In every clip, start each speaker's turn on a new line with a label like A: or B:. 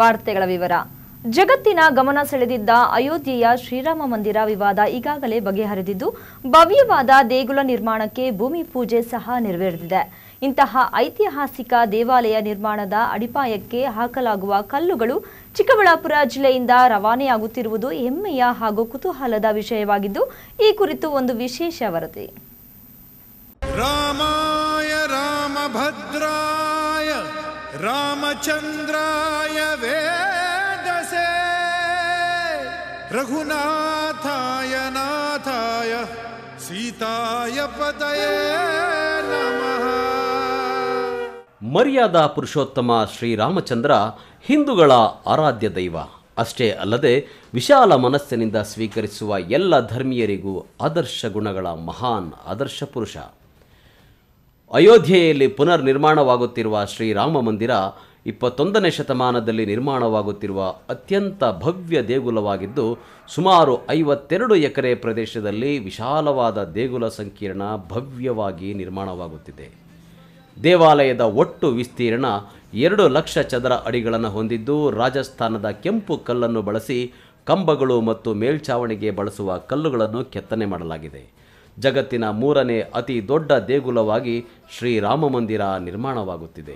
A: ವಾರ್ತೆಗಳ ವಿವರ ಜಗತ್ತಿನ ಗಮನ ಸೆಳೆದಿದ್ದ ಅಯೋಧ್ಯೆಯ ಶ್ರೀರಾಮ ಮಂದಿರ ವಿವಾದ ಈಗಾಗಲೇ ಬಗೆಹರಿದಿದ್ದು ಭವ್ಯವಾದ ದೇಗುಲ ನಿರ್ಮಾಣಕ್ಕೆ ಭೂಮಿ ಪೂಜೆ ಸಹ ನೆರವೇರಿದಿದೆ ಇಂತಹ ಐತಿಹಾಸಿಕ ದೇವಾಲಯ ನಿರ್ಮಾಣದ ಅಡಿಪಾಯಕ್ಕೆ ಹಾಕಲಾಗುವ ಕಲ್ಲುಗಳು ಚಿಕ್ಕಬಳ್ಳಾಪುರ ಜಿಲ್ಲೆಯಿಂದ ರವಾನೆಯಾಗುತ್ತಿರುವುದು ಹೆಮ್ಮೆಯ ಹಾಗೂ ಕುತೂಹಲದ ವಿಷಯವಾಗಿದ್ದು ಈ ಕುರಿತು ಒಂದು ವಿಶೇಷ ವರದಿ
B: रामाय रामभद्राय रामचन्द्राय वेदसे रघुनाथाय नाथाय सीताय पतये नमः
C: ಮರ್ಯಾದ ಪುರುಷೋತ್ತಮ ಶ್ರೀರಾಮಚಂದ್ರ ಹಿಂದೂಗಳ ಆರಾಧ್ಯ ದೈವ ಅಷ್ಟೇ ಅಲ್ಲದೆ ವಿಶಾಲ ಮನಸ್ಸಿನಿಂದ ಸ್ವೀಕರಿಸುವ ಎಲ್ಲ ಧರ್ಮೀಯರಿಗೂ ಆದರ್ಶ ಗುಣಗಳ ಮಹಾನ್ ಆದರ್ಶ ಪುರುಷ ಅಯೋಧ್ಯೆಯಲ್ಲಿ ಪುನರ್ ನಿರ್ಮಾಣವಾಗುತ್ತಿರುವ ಶ್ರೀರಾಮ ಮಂದಿರ ಇಪ್ಪತ್ತೊಂದನೇ ಶತಮಾನದಲ್ಲಿ ನಿರ್ಮಾಣವಾಗುತ್ತಿರುವ ಅತ್ಯಂತ ಭವ್ಯ ದೇಗುಲವಾಗಿದ್ದು ಸುಮಾರು ಐವತ್ತೆರಡು ಎಕರೆ ಪ್ರದೇಶದಲ್ಲಿ ವಿಶಾಲವಾದ ದೇಗುಲ ಸಂಕೀರ್ಣ ಭವ್ಯವಾಗಿ ನಿರ್ಮಾಣವಾಗುತ್ತಿದೆ ದೇವಾಲಯದ ಒಟ್ಟು ವಿಸ್ತೀರ್ಣ ಎರಡು ಲಕ್ಷ ಚದರ ಅಡಿಗಳನ್ನು ಹೊಂದಿದ್ದು ರಾಜಸ್ಥಾನದ ಕೆಂಪು ಕಲ್ಲನ್ನು ಬಳಸಿ ಕಂಬಗಳು ಮತ್ತು ಮೇಲ್ಛಾವಣಿಗೆ ಬಳಸುವ ಕಲ್ಲುಗಳನ್ನು ಕೆತ್ತನೆ ಮಾಡಲಾಗಿದೆ ಜಗತ್ತಿನ ಮೂರನೇ ಅತಿ ದೊಡ್ಡ ದೇಗುಲವಾಗಿ ಶ್ರೀರಾಮ ಮಂದಿರ ನಿರ್ಮಾಣವಾಗುತ್ತಿದೆ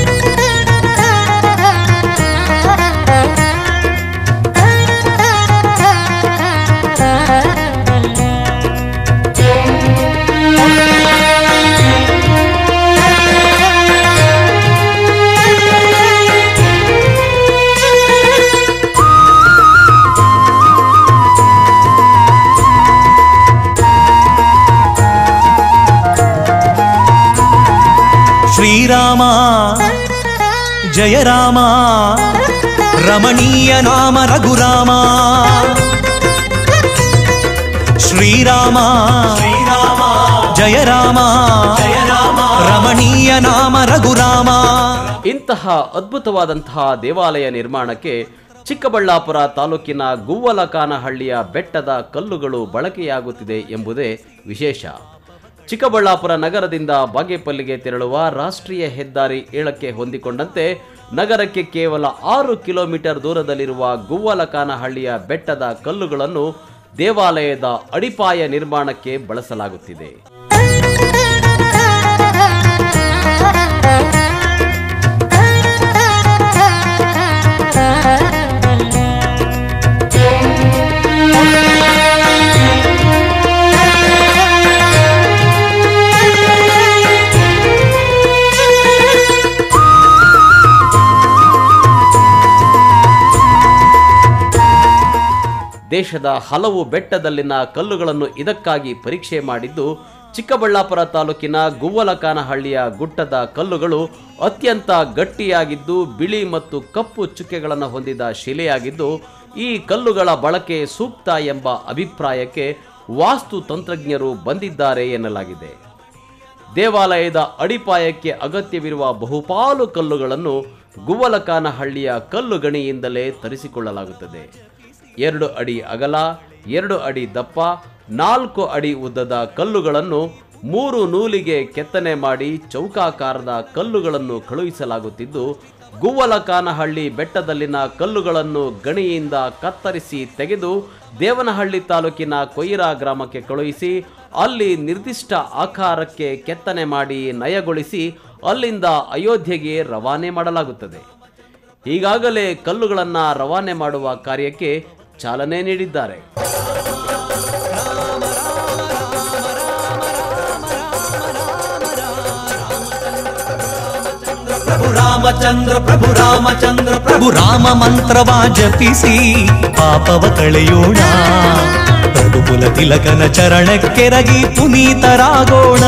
D: ಶ್ರೀರಾಮ ಜಯ ರಾಮ ರಮಣೀಯ ನಾಮ ರಘುರಾಮ ಶ್ರೀರಾಮ ಶ್ರೀರಾಮ ಜಯ ರಾಮ ಜಯ ರಾಮ ರಮಣೀಯ ನಾಮ ರಘುರಾಮ
C: ಇಂತಹ ಅದ್ಭುತವಾದಂತಹ ದೇವಾಲಯ ನಿರ್ಮಾಣಕ್ಕೆ ಚಿಕ್ಕಬಳ್ಳಾಪುರ ತಾಲೂಕಿನ ಗುವ್ವಲಕಾನಹಳ್ಳಿಯ ಬೆಟ್ಟದ ಕಲ್ಲುಗಳು ಬಳಕೆಯಾಗುತ್ತಿದೆ ಎಂಬುದೇ ವಿಶೇಷ ಚಿಕ್ಕಬಳ್ಳಾಪುರ ನಗರದಿಂದ ಬಾಗೇಪಲ್ಲಿಗೆ ತೆರಳುವ ರಾಷ್ಟ್ರೀಯ ಹೆದ್ದಾರಿ ಏಳಕ್ಕೆ ಹೊಂದಿಕೊಂಡಂತೆ ನಗರಕ್ಕೆ ಕೇವಲ ಆರು ಕಿಲೋಮೀಟರ್ ದೂರದಲ್ಲಿರುವ ಗುವ್ವಲಕಾನಹಳ್ಳಿಯ ಬೆಟ್ಟದ ಕಲ್ಲುಗಳನ್ನು ದೇವಾಲಯದ ಅಡಿಪಾಯ ನಿರ್ಮಾಣಕ್ಕೆ ಬಳಸಲಾಗುತ್ತಿದೆ ದೇಶದ ಹಲವು ಬೆಟ್ಟದಲ್ಲಿನ ಕಲ್ಲುಗಳನ್ನು ಇದಕ್ಕಾಗಿ ಪರೀಕ್ಷೆ ಮಾಡಿದ್ದು ಚಿಕ್ಕಬಳ್ಳಾಪುರ ತಾಲೂಕಿನ ಗುವ್ವಲಕಾನಹಳ್ಳಿಯ ಗುಟ್ಟದ ಕಲ್ಲುಗಳು ಅತ್ಯಂತ ಗಟ್ಟಿಯಾಗಿದ್ದು ಬಿಳಿ ಮತ್ತು ಕಪ್ಪು ಚುಕ್ಕೆಗಳನ್ನು ಹೊಂದಿದ ಶಿಲೆಯಾಗಿದ್ದು ಈ ಕಲ್ಲುಗಳ ಬಳಕೆ ಸೂಕ್ತ ಎಂಬ ಅಭಿಪ್ರಾಯಕ್ಕೆ ವಾಸ್ತು ತಂತ್ರಜ್ಞರು ಬಂದಿದ್ದಾರೆ ಎನ್ನಲಾಗಿದೆ ದೇವಾಲಯದ ಅಡಿಪಾಯಕ್ಕೆ ಅಗತ್ಯವಿರುವ ಬಹುಪಾಲು ಕಲ್ಲುಗಳನ್ನು ಗುವ್ವಲಕಾನಹಳ್ಳಿಯ ಕಲ್ಲು ಗಣಿಯಿಂದಲೇ ತರಿಸಿಕೊಳ್ಳಲಾಗುತ್ತದೆ ಎರಡು ಅಡಿ ಅಗಲ ಎರಡು ಅಡಿ ದಪ್ಪ ನಾಲ್ಕು ಅಡಿ ಉದ್ದದ ಕಲ್ಲುಗಳನ್ನು ಮೂರು ನೂಲಿಗೆ ಕೆತ್ತನೆ ಮಾಡಿ ಚೌಕಾಕಾರದ ಕಲ್ಲುಗಳನ್ನು ಕಳುಹಿಸಲಾಗುತ್ತಿದ್ದು ಗುವ್ವಲಕಾನಹಳ್ಳಿ ಬೆಟ್ಟದಲ್ಲಿನ ಕಲ್ಲುಗಳನ್ನು ಗಣಿಯಿಂದ ಕತ್ತರಿಸಿ ತೆಗೆದು ದೇವನಹಳ್ಳಿ ತಾಲೂಕಿನ ಕೊಯ್ರಾ ಗ್ರಾಮಕ್ಕೆ ಕಳುಹಿಸಿ ಅಲ್ಲಿ ನಿರ್ದಿಷ್ಟ ಆಕಾರಕ್ಕೆ ಕೆತ್ತನೆ ಮಾಡಿ ನಯಗೊಳಿಸಿ ಅಲ್ಲಿಂದ ಅಯೋಧ್ಯೆಗೆ ರವಾನೆ ಮಾಡಲಾಗುತ್ತದೆ ಈಗಾಗಲೇ ಕಲ್ಲುಗಳನ್ನು ರವಾನೆ ಮಾಡುವ ಕಾರ್ಯಕ್ಕೆ ಚಾಲನೆ ನೀಡಿದ್ದಾರೆ
D: ಪ್ರಭು ರಾಮಚಂದ್ರ ಪ್ರಭು ರಾಮಚಂದ್ರ ಪ್ರಭು ರಾಮ ಮಂತ್ರವ ಜಪಿಸಿ ಪಾಪವ ಕಳೆಯೋಣ ರಘುಕುಲ ತಿಲಕನ ಚರಣಕ್ಕೆರಗಿ ಪುನೀತರಾಗೋಣ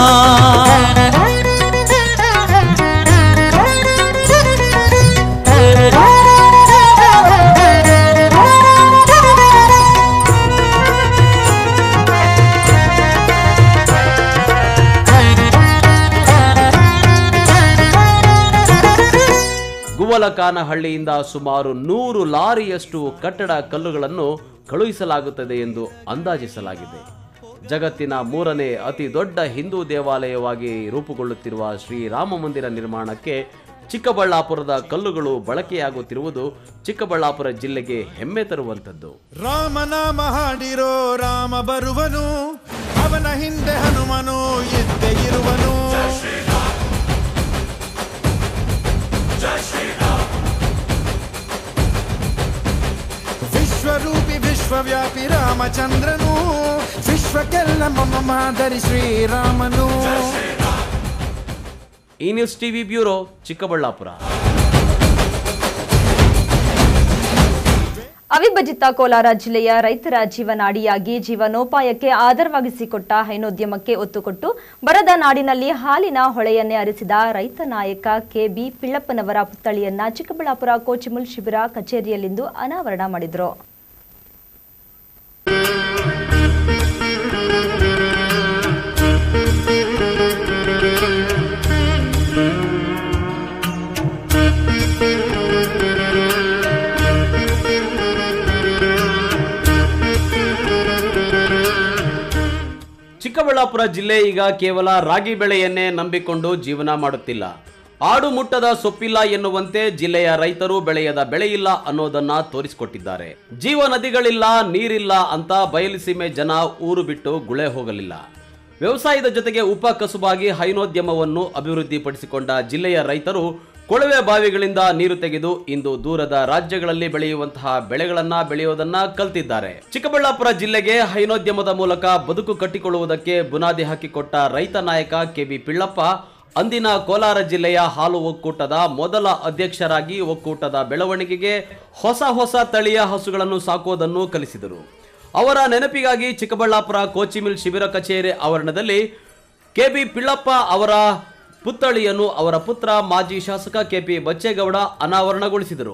C: ಗುವಲಕಾನಹಳ್ಳಿಯಿಂದ ಸುಮಾರು ನೂರು ಲಾರಿಯಷ್ಟು ಕಟ್ಟಡ ಕಲ್ಲುಗಳನ್ನು ಕಳುಹಿಸಲಾಗುತ್ತದೆ ಎಂದು ಅಂದಾಜಿಸಲಾಗಿದೆ ಜಗತ್ತಿನ ಮೂರನೇ ಅತಿ ದೊಡ್ಡ ಹಿಂದೂ ದೇವಾಲಯವಾಗಿ ರೂಪುಗೊಳ್ಳುತ್ತಿರುವ ಶ್ರೀರಾಮ ಮಂದಿರ ನಿರ್ಮಾಣಕ್ಕೆ ಚಿಕ್ಕಬಳ್ಳಾಪುರದ ಕಲ್ಲುಗಳು ಬಳಕೆಯಾಗುತ್ತಿರುವುದು ಚಿಕ್ಕಬಳ್ಳಾಪುರ ಜಿಲ್ಲೆಗೆ ಹೆಮ್ಮೆ ತರುವಂಥದ್ದು
B: ರಾಮನಾಮ ಹಾಡಿರೋ ರಾಮ ಬರುವನು ಅವನ ಹಿಂದೆ ಹನುಮನು ಇದ್ದೇ ಇರುವನು ವಿಶ್ವರೂಪಿ ವಿಶ್ವವ್ಯಾಪಿ ರಾಮಚಂದ್ರನು ವಿಶ್ವಕ್ಕೆಲ್ಲ ಮಮ ಮಾದರಿ ಶ್ರೀರಾಮನು
C: ಈ ನ್ಯೂಸ್ ಟಿವಿ ಬ್ಯೂರೋ ಚಿಕ್ಕಬಳ್ಳಾಪುರ
A: ಅವಿಭಜಿತ ಕೋಲಾರ ಜಿಲ್ಲೆಯ ರೈತರ ಜೀವನಾಡಿಯಾಗಿ ಜೀವನೋಪಾಯಕ್ಕೆ ಆಧಾರವಾಗಿಸಿಕೊಟ್ಟ ಹೈನೋದ್ಯಮಕ್ಕೆ ಒತ್ತು ಕೊಟ್ಟು ಬರದ ನಾಡಿನಲ್ಲಿ ಹಾಲಿನ ಹೊಳೆಯನ್ನೇ ಹರಿಸಿದ ರೈತ ನಾಯಕ ಕೆಬಿ ಪಿಳ್ಳಪ್ಪನವರ ಪುತ್ಥಳಿಯನ್ನ ಚಿಕ್ಕಬಳ್ಳಾಪುರ ಕೋಚಿಮುಲ್ ಶಿಬಿರ ಕಚೇರಿಯಲ್ಲಿಂದು ಅನಾವರಣ ಮಾಡಿದರು
C: ಚಿಕ್ಕಬಳ್ಳಾಪುರ ಜಿಲ್ಲೆ ಈಗ ಕೇವಲ ರಾಗಿ ಬೆಳೆಯನ್ನೇ ನಂಬಿಕೊಂಡು ಜೀವನ ಮಾಡುತ್ತಿಲ್ಲ ಆಡು ಮುಟ್ಟದ ಸೊಪ್ಪಿಲ್ಲ ಎನ್ನುವಂತೆ ಜಿಲ್ಲೆಯ ರೈತರು ಬೆಳೆಯದ ಬೆಳೆಯಿಲ್ಲ ಅನ್ನೋದನ್ನ ತೋರಿಸಿಕೊಟ್ಟಿದ್ದಾರೆ ಜೀವ ನದಿಗಳಿಲ್ಲ ನೀರಿಲ್ಲ ಅಂತ ಬಯಲುಸೀಮೆ ಜನ ಊರು ಬಿಟ್ಟು ಗುಳೆ ಹೋಗಲಿಲ್ಲ ವ್ಯವಸಾಯದ ಜೊತೆಗೆ ಉಪ ಕಸುಬಾಗಿ ಹೈನೋದ್ಯಮವನ್ನು ಅಭಿವೃದ್ಧಿಪಡಿಸಿಕೊಂಡ ಜಿಲ್ಲೆಯ ರೈತರು ಕೊಳವೆ ಬಾವಿಗಳಿಂದ ನೀರು ತೆಗೆದು ಇಂದು ದೂರದ ರಾಜ್ಯಗಳಲ್ಲಿ ಬೆಳೆಯುವಂತಹ ಬೆಳೆಗಳನ್ನ ಬೆಳೆಯೋದನ್ನ ಕಲ್ತಿದ್ದಾರೆ ಚಿಕ್ಕಬಳ್ಳಾಪುರ ಜಿಲ್ಲೆಗೆ ಹೈನೋದ್ಯಮದ ಮೂಲಕ ಬದುಕು ಕಟ್ಟಿಕೊಳ್ಳುವುದಕ್ಕೆ ಬುನಾದಿ ಹಾಕಿಕೊಟ್ಟ ರೈತ ನಾಯಕ ಕೆಬಿ ಪಿಳ್ಳಪ್ಪ ಅಂದಿನ ಕೋಲಾರ ಜಿಲ್ಲೆಯ ಹಾಲು ಒಕ್ಕೂಟದ ಮೊದಲ ಅಧ್ಯಕ್ಷರಾಗಿ ಒಕ್ಕೂಟದ ಬೆಳವಣಿಗೆಗೆ ಹೊಸ ಹೊಸ ತಳಿಯ ಹಸುಗಳನ್ನು ಸಾಕೋದನ್ನು ಕಲಿಸಿದರು ಅವರ ನೆನಪಿಗಾಗಿ ಚಿಕ್ಕಬಳ್ಳಾಪುರ ಕೋಚಿಮಿಲ್ ಶಿಬಿರ ಕಚೇರಿ ಆವರಣದಲ್ಲಿ ಕೆಬಿ ಪಿಳ್ಳಪ್ಪ ಅವರ ಪುತ್ಥಳಿಯನ್ನು ಅವರ ಪುತ್ರ ಮಾಜಿ ಶಾಸಕ ಕೆಪಿ ಬಚ್ಚೇಗೌಡ ಅನಾವರಣಗೊಳಿಸಿದರು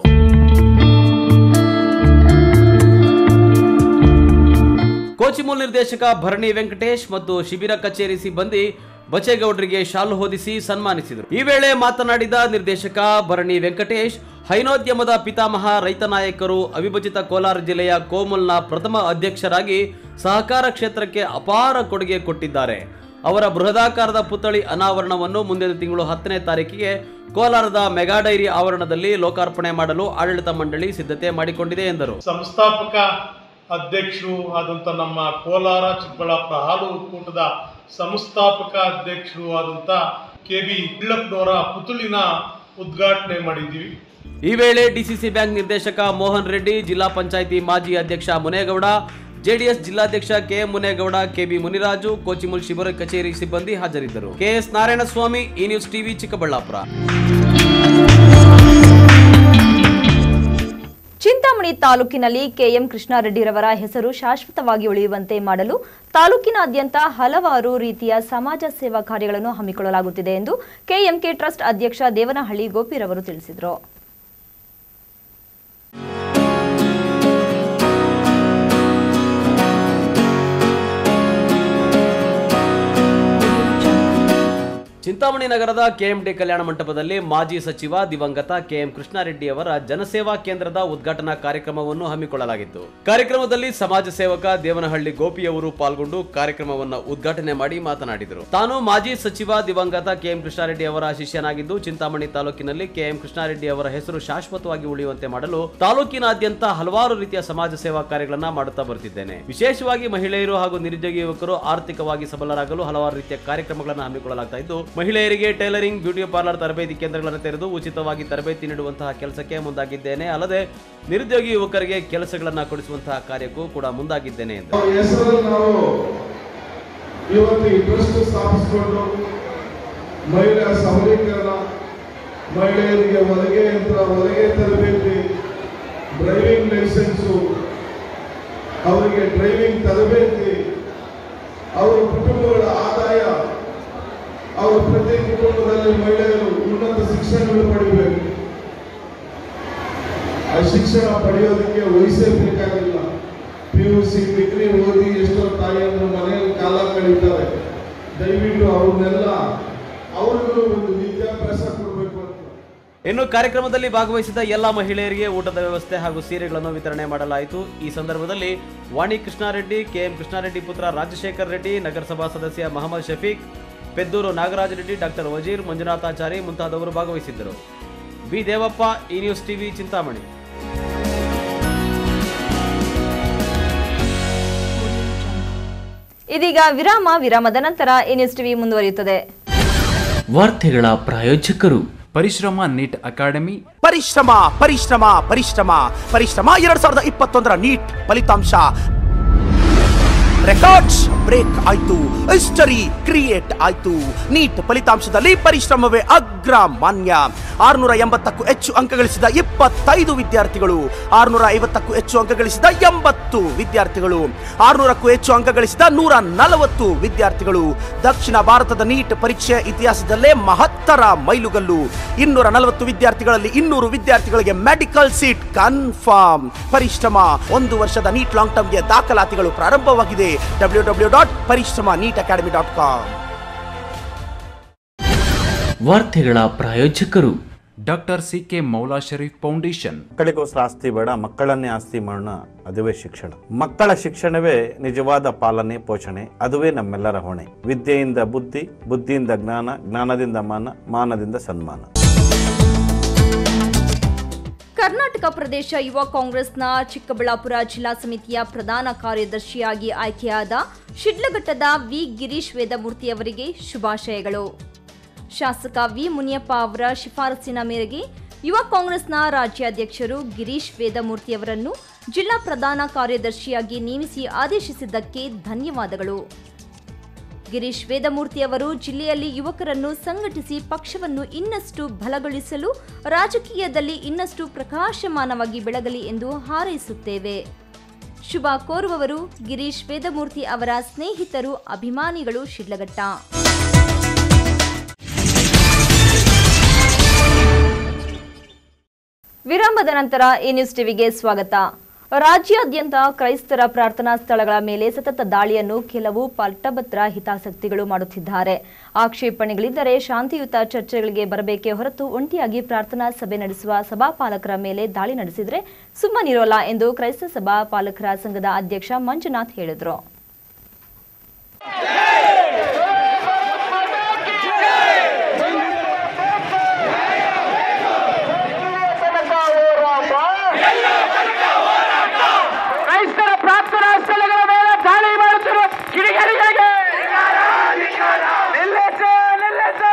C: ಕೋಚಿಮೂಲ್ ನಿರ್ದೇಶಕ ಭರಣಿ ವೆಂಕಟೇಶ್ ಮತ್ತು ಶಿಬಿರ ಕಚೇರಿ ಸಿಬ್ಬಂದಿ ಬಚೇಗೌಡರಿಗೆ ಶಾಲು ಹೊದಿಸಿ ಸನ್ಮಾನಿಸಿದರು ಈ ವೇಳೆ ಮಾತನಾಡಿದ ನಿರ್ದೇಶಕ ಭರಣಿ ವೆಂಕಟೇಶ್ ಹೈನೋದ್ಯಮದ ಪಿತಾಮಹ ರೈತ ನಾಯಕರು ಅವಿಭಜಿತ ಕೋಲಾರ ಜಿಲ್ಲೆಯ ಕೋಮಲ್ನ ಪ್ರಥಮ ಅಧ್ಯಕ್ಷರಾಗಿ ಸಹಕಾರ ಕ್ಷೇತ್ರಕ್ಕೆ ಅಪಾರ ಕೊಡುಗೆ ಕೊಟ್ಟಿದ್ದಾರೆ ಅವರ ಬೃಹದಾಕಾರದ ಪುತ್ಥಳಿ ಅನಾವರಣವನ್ನು ಮುಂದಿನ ತಿಂಗಳು ಹತ್ತನೇ ತಾರೀಕಿಗೆ ಕೋಲಾರದ ಮೆಗಾ ಡೈರಿ ಆವರಣದಲ್ಲಿ ಲೋಕಾರ್ಪಣೆ ಮಾಡಲು ಆಡಳಿತ ಮಂಡಳಿ ಸಿದ್ಧತೆ ಮಾಡಿಕೊಂಡಿದೆ ಎಂದರು
E: ಸಂಸ್ಥಾಪಕ ಅಧ್ಯಕ್ಷರು ಆದಂಥ ನಮ್ಮ ಕೋಲಾರ ಚಿಕ್ಕಬಳ್ಳಾಪುರ ಹಾಲು ಒಕ್ಕೂಟದ ಸಂಸ್ಥಾಪಕ ಅಧ್ಯಕ್ಷರು ಆದಂಥ ಕೆ ಬಿ ಪಿಳ್ಳಪ್ಪನವರ ಪುತುಳಿನ ಉದ್ಘಾಟನೆ ಮಾಡಿದ್ದೀವಿ
C: ಈ ವೇಳೆ ಡಿಸಿಸಿ ಬ್ಯಾಂಕ್ ನಿರ್ದೇಶಕ ಮೋಹನ್ ರೆಡ್ಡಿ ಜಿಲ್ಲಾ ಪಂಚಾಯಿತಿ ಮಾಜಿ ಅಧ್ಯಕ್ಷ ಮುನೇಗೌಡ ಜೆಡಿಎಸ್ ಜಿಲ್ಲಾಧ್ಯಕ್ಷ ಕೆಎಂ ಮುನೇಗೌಡ ಕೆಬಿ ಮುನಿರಾಜು ಕೋಚಿಮುಲ್ ಶಿಬಿರ ಕಚೇರಿ ಸಿಬ್ಬಂದಿ ಹಾಜರಿದ್ದರು ಕೆಎಸ್ ನಾರಾಯಣಸ್ವಾಮಿ ಈ ನ್ಯೂಸ್ ಟಿವಿ ಚಿಕ್ಕಬಳ್ಳಾಪುರ
A: ಚಿಂತಾಮಣಿ ತಾಲೂಕಿನಲ್ಲಿ ಕೆಎಂ ಕೃಷ್ಣಾರೆಡ್ಡಿರವರ ಹೆಸರು ಶಾಶ್ವತವಾಗಿ ಉಳಿಯುವಂತೆ ಮಾಡಲು ತಾಲೂಕಿನಾದ್ಯಂತ ಹಲವಾರು ರೀತಿಯ ಸಮಾಜ ಸೇವಾ ಕಾರ್ಯಗಳನ್ನು ಹಮ್ಮಿಕೊಳ್ಳಲಾಗುತ್ತಿದೆ ಎಂದು ಕೆಎಂಕೆ ಟ್ರಸ್ಟ್ ಅಧ್ಯಕ್ಷ ದೇವನಹಳ್ಳಿ ಗೋಪಿರವರು ತಿಳಿಸಿದರು
C: ಚಿಂತಾಮಣಿ ನಗರದ ಕೆಎಂಡಿ ಕಲ್ಯಾಣ ಮಂಟಪದಲ್ಲಿ ಮಾಜಿ ಸಚಿವ ದಿವಂಗತ ಕೆಎಂ ಕೃಷ್ಣಾರೆಡ್ಡಿ ಅವರ ಜನಸೇವಾ ಕೇಂದ್ರದ ಉದ್ಘಾಟನಾ ಕಾರ್ಯಕ್ರಮವನ್ನು ಹಮ್ಮಿಕೊಳ್ಳಲಾಗಿತ್ತು ಕಾರ್ಯಕ್ರಮದಲ್ಲಿ ಸಮಾಜ ಸೇವಕ ದೇವನಹಳ್ಳಿ ಗೋಪಿಯವರು ಪಾಲ್ಗೊಂಡು ಕಾರ್ಯಕ್ರಮವನ್ನು ಉದ್ಘಾಟನೆ ಮಾಡಿ ಮಾತನಾಡಿದರು ತಾನು ಮಾಜಿ ಸಚಿವ ದಿವಂಗತ ಕೆಎಂ ಕೃಷ್ಣಾರೆಡ್ಡಿ ಅವರ ಶಿಷ್ಯನಾಗಿದ್ದು ಚಿಂತಾಮಣಿ ತಾಲೂಕಿನಲ್ಲಿ ಕೆಎಂ ಕೃಷ್ಣಾರೆಡ್ಡಿ ಅವರ ಹೆಸರು ಶಾಶ್ವತವಾಗಿ ಉಳಿಯುವಂತೆ ಮಾಡಲು ತಾಲೂಕಿನಾದ್ಯಂತ ಹಲವಾರು ರೀತಿಯ ಸಮಾಜ ಸೇವಾ ಕಾರ್ಯಗಳನ್ನ ಮಾಡುತ್ತಾ ಬರುತ್ತಿದ್ದೇನೆ ವಿಶೇಷವಾಗಿ ಮಹಿಳೆಯರು ಹಾಗೂ ನಿರುದ್ಯೋಗಿ ಯುವಕರು ಆರ್ಥಿಕವಾಗಿ ಸಬಲರಾಗಲು ಹಲವಾರು ರೀತಿಯ ಕಾರ್ಯಕ್ರಮಗಳನ್ನು ಹಮ್ಮಿಕೊಳ್ಳಲಾಗ್ತಾ ಇದ್ದು ಮಹಿಳೆಯರಿಗೆ ಟೈಲರಿಂಗ್ ಬ್ಯೂಟಿ ಪಾರ್ಲರ್ ತರಬೇತಿ ಕೇಂದ್ರಗಳನ್ನು ತೆರೆದು ಉಚಿತವಾಗಿ ತರಬೇತಿ ನೀಡುವಂತಹ ಕೆಲಸಕ್ಕೆ ಮುಂದಾಗಿದ್ದೇನೆ ಅಲ್ಲದೆ ನಿರುದ್ಯೋಗಿ ಯುವಕರಿಗೆ ಕೆಲಸಗಳನ್ನ ಕೊಡಿಸುವಂತಹ ಕಾರ್ಯಕ್ಕೂ ಕೂಡ ಮುಂದಾಗಿದ್ದೇನೆ ಎಂದು
F: ಅವ್ರ ಹೆಸರಲ್ಲಿ ನಾವು ಇವತ್ತು ಈ ಟ್ರಸ್ಟ್ ಸ್ಥಾಪಿಸಿಕೊಂಡು ಮಹಿಳೆಯರ ಸಬಲೀಕರಣ ಮಹಿಳೆಯರಿಗೆ ಹೊಲಿಗೆ ಯಂತ್ರ ಹೊಲಿಗೆ ತರಬೇತಿ ಡ್ರೈವಿಂಗ್ ಲೈಸೆನ್ಸು ಅವರಿಗೆ ಡ್ರೈವಿಂಗ್ ತರಬೇತಿ ಅವರ ಕುಟುಂಬಗಳ ಆದಾಯ ಅವರ ಪ್ರತಿ ಕುಟುಂಬದಲ್ಲಿ ಮಹಿಳೆಯರು ಉನ್ನತ ಶಿಕ್ಷಣಗಳು ಪಡಿಬೇಕು ಆ ಶಿಕ್ಷಣ ಪಡೆಯೋದಕ್ಕೆ ವಯಸ್ಸೇ ಬೇಕಾಗಿಲ್ಲ ಪಿ ಯು ಸಿ ಡಿಗ್ರಿ ಓದಿ ಎಷ್ಟೋ ತಾಯಿಯಂದ್ರು ಮನೆಯಲ್ಲಿ ಕಾಲ ಕಳೀತಾರೆ ದಯವಿಟ್ಟು ಅವ್ರನ್ನೆಲ್ಲ ಅವ್ರಿಗೂ ಒಂದು ವಿದ್ಯಾಭ್ಯಾಸ ಕೊಡಬೇಕು ಅಂತ
C: ಇನ್ನು ಕಾರ್ಯಕ್ರಮದಲ್ಲಿ ಭಾಗವಹಿಸಿದ ಎಲ್ಲ ಮಹಿಳೆಯರಿಗೆ ಊಟದ ವ್ಯವಸ್ಥೆ ಹಾಗೂ ಸೀರೆಗಳನ್ನು ವಿತರಣೆ ಮಾಡಲಾಯಿತು ಈ ಸಂದರ್ಭದಲ್ಲಿ ವಾಣಿ ಕೃಷ್ಣಾರೆಡ್ಡಿ ಕೆಎಂ ಕೃಷ್ಣಾರೆಡ್ಡಿ ಪುತ್ರ ರಾಜಶೇಖರ್ ರೆಡ್ಡಿ ನಗರಸಭಾ ಸದಸ್ಯ ಮಹಮ್ಮದ್ ಶಫೀಕ್ ಪೆದ್ದೂರು ನಾಗರಾಜ ರೆಡ್ಡಿ ಡಾಕ್ಟರ್ ವಜೀರ್ ಮಂಜುನಾಥಾಚಾರಿ ಮುಂತಾದವರು ಭಾಗವಹಿಸಿದ್ದರು ಬಿ ದೇವಪ್ಪ ಈ ನ್ಯೂಸ್ ಟಿವಿ ಚಿಂತಾಮಣಿ
A: ಇದೀಗ ವಿರಾಮ ವಿರಾಮದ ನಂತರ ಈ ನ್ಯೂಸ್ ಟಿವಿ ಮುಂದುವರಿಯುತ್ತದೆ
G: ವಾರ್ತೆಗಳ ಪ್ರಾಯೋಜಕರು
H: ಪರಿಶ್ರಮ ನೀಟ್ ಅಕಾಡೆಮಿ
I: ಪರಿಶ್ರಮ ಪರಿಶ್ರಮ ಪರಿಶ್ರಮ ಪರಿಶ್ರಮ ಎರಡ್ ಸಾವಿರದ ಇಪ್ಪತ್ತೊಂದರ ನೀಟ್ ಫಲಿತಾಂಶ ರೆಕಾರ್ಡ್ಸ್ ಬ್ರೇಕ್ ಆಯ್ತು ಹಿಸ್ಟರಿ ಕ್ರಿಯೇಟ್ ಆಯ್ತು ನೀಟ್ ಫಲಿತಾಂಶದಲ್ಲಿ ಪರಿಶ್ರಮವೇ ಅಗ್ರ ಮಾನ್ಯ ಆರ್ನೂರ ಎಂಬತ್ತಕ್ಕೂ ಹೆಚ್ಚು ಅಂಕ ಗಳಿಸಿದ ಇಪ್ಪತ್ತೈದು ವಿದ್ಯಾರ್ಥಿಗಳು ಆರ್ನೂರ ಐವತ್ತಕ್ಕೂ ಹೆಚ್ಚು ಅಂಕ ಗಳಿಸಿದ ಎಂಬತ್ತು ವಿದ್ಯಾರ್ಥಿಗಳು ಆರ್ನೂರಕ್ಕೂ ಹೆಚ್ಚು ಅಂಕ ಗಳಿಸಿದ ನೂರ ನಲವತ್ತು ವಿದ್ಯಾರ್ಥಿಗಳು ದಕ್ಷಿಣ ಭಾರತದ ನೀಟ್ ಪರೀಕ್ಷೆ ಇತಿಹಾಸದಲ್ಲೇ ಮಹತ್ತರ ಮೈಲುಗಲ್ಲು ಇನ್ನೂರ ನಲವತ್ತು ವಿದ್ಯಾರ್ಥಿಗಳಲ್ಲಿ ಇನ್ನೂರು ವಿದ್ಯಾರ್ಥಿಗಳಿಗೆ ಮೆಡಿಕಲ್ ಸೀಟ್ ಕನ್ಫರ್ಮ್ ಪರಿಶ್ರಮ ಒಂದು ವರ್ಷದ ನೀಟ್ ಲಾಂಗ್ ಟರ್ಮ್ಗೆ ದಾಖಲಾತಿಗಳು ಪ್ರಾರಂಭವಾಗಿದೆ W W dot Parishrama NEET academy dot com
G: ವಾರ್ತೆಗಳ ಪ್ರಾಯೋಜಕರು
H: doctor C K Moula Sharif foundation
J: ಮಕ್ಕಳಿಗೋಸ್ಕರ ಆಸ್ತಿ ಬೇಡ ಮಕ್ಕಳನ್ನೇ ಆಸ್ತಿ ಮಾಡೋಣ ಅದುವೇ ಶಿಕ್ಷಣ ಮಕ್ಕಳ ಶಿಕ್ಷಣವೇ ನಿಜವಾದ ಪಾಲನೆ ಪೋಷಣೆ ಅದುವೇ ನಮ್ಮೆಲ್ಲರ ಹೊಣೆ ವಿದ್ಯೆಯಿಂದ ಬುದ್ಧಿ ಬುದ್ಧಿಯಿಂದ ಜ್ಞಾನ ಜ್ಞಾನದಿಂದ ಮಾನ ಮಾನದಿಂದ ಸನ್ಮಾನ
A: ಕರ್ನಾಟಕ ಪ್ರದೇಶ ಯುವ ಕಾಂಗ್ರೆಸ್ನ ಚಿಕ್ಕಬಳ್ಳಾಪುರ ಜಿಲ್ಲಾ ಸಮಿತಿಯ ಪ್ರಧಾನ ಕಾರ್ಯದರ್ಶಿಯಾಗಿ ಆಯ್ಕೆಯಾದ ಶಿಡ್ಲಘಟ್ಟದ ವಿ ಗಿರೀಶ್ ವೇದಮೂರ್ತಿ ಅವರಿಗೆ ಶುಭಾಶಯಗಳು ಶಾಸಕ ವಿ ಮುನಿಯಪ್ಪ ಅವರ ಶಿಫಾರಸಿನ ಮೇರೆಗೆ ಯುವ ಕಾಂಗ್ರೆಸ್ನ ರಾಜ್ಯಾಧ್ಯಕ್ಷರು ಗಿರೀಶ್ ವೇದಮೂರ್ತಿ ಅವರನ್ನು ಜಿಲ್ಲಾ ಪ್ರಧಾನ ಕಾರ್ಯದರ್ಶಿಯಾಗಿ ನೇಮಿಸಿ ಆದೇಶಿಸಿದ್ದಕ್ಕೆ ಧನ್ಯವಾದಗಳು ಗಿರೀಶ್ ವೇದಮೂರ್ತಿ ಅವರು ಜಿಲ್ಲೆಯಲ್ಲಿ ಯುವಕರನ್ನು ಸಂಘಟಿಸಿ ಪಕ್ಷವನ್ನು ಇನ್ನಷ್ಟು ಬಲಗೊಳಿಸಲು ರಾಜಕೀಯದಲ್ಲಿ ಇನ್ನಷ್ಟು ಪ್ರಕಾಶಮಾನವಾಗಿ ಬೆಳಗಲಿ ಎಂದು ಹಾರೈಸುತ್ತೇವೆ ಶುಭ ಕೋರುವವರು ಗಿರೀಶ್ ವೇದಮೂರ್ತಿ ಅವರ ಸ್ನೇಹಿತರು ಅಭಿಮಾನಿಗಳು ಶಿಡ್ಲಘಟ್ಟ ವಿರಾಮದ ನಂತರ ಈ ನ್ಯೂಸ್ ಟಿವಿಗೆ ಸ್ವಾಗತ ರಾಜ್ಯಾದ್ಯಂತ ಕ್ರೈಸ್ತರ ಪ್ರಾರ್ಥನಾ ಸ್ಥಳಗಳ ಮೇಲೆ ಸತತ ದಾಳಿಯನ್ನು ಕೆಲವು ಪಟ್ಟಭದ್ರ ಹಿತಾಸಕ್ತಿಗಳು ಮಾಡುತ್ತಿದ್ದಾರೆ ಆಕ್ಷೇಪಣೆಗಳಿದ್ದರೆ ಶಾಂತಿಯುತ ಚರ್ಚೆಗಳಿಗೆ ಬರಬೇಕೇ ಹೊರತು ಒಂಟಿಯಾಗಿ ಪ್ರಾರ್ಥನಾ ಸಭೆ ನಡೆಸುವ ಸಭಾಪಾಲಕರ ಮೇಲೆ ದಾಳಿ ನಡೆಸಿದರೆ ಸುಮ್ಮನಿರೋಲ್ಲ ಎಂದು ಕ್ರೈಸ್ತ ಸಭಾ ಪಾಲಕರ ಸಂಘದ ಅಧ್ಯಕ್ಷ ಮಂಜುನಾಥ್ ಹೇಳಿದರು
K: ಕ್ರೈಸ್ತರ ಪ್ರಾರ್ಥನಾ ಸ್ಥಳಗಳ ಮೇಲೆ ದಾಳಿ ಮಾಡುತ್ತಿರುವ ಕಿಡಿಗೇಡಿಗಳಿಗೆ ನಿಲ್ಲಿಸಿ ನಿಲ್ಲಿಸಿ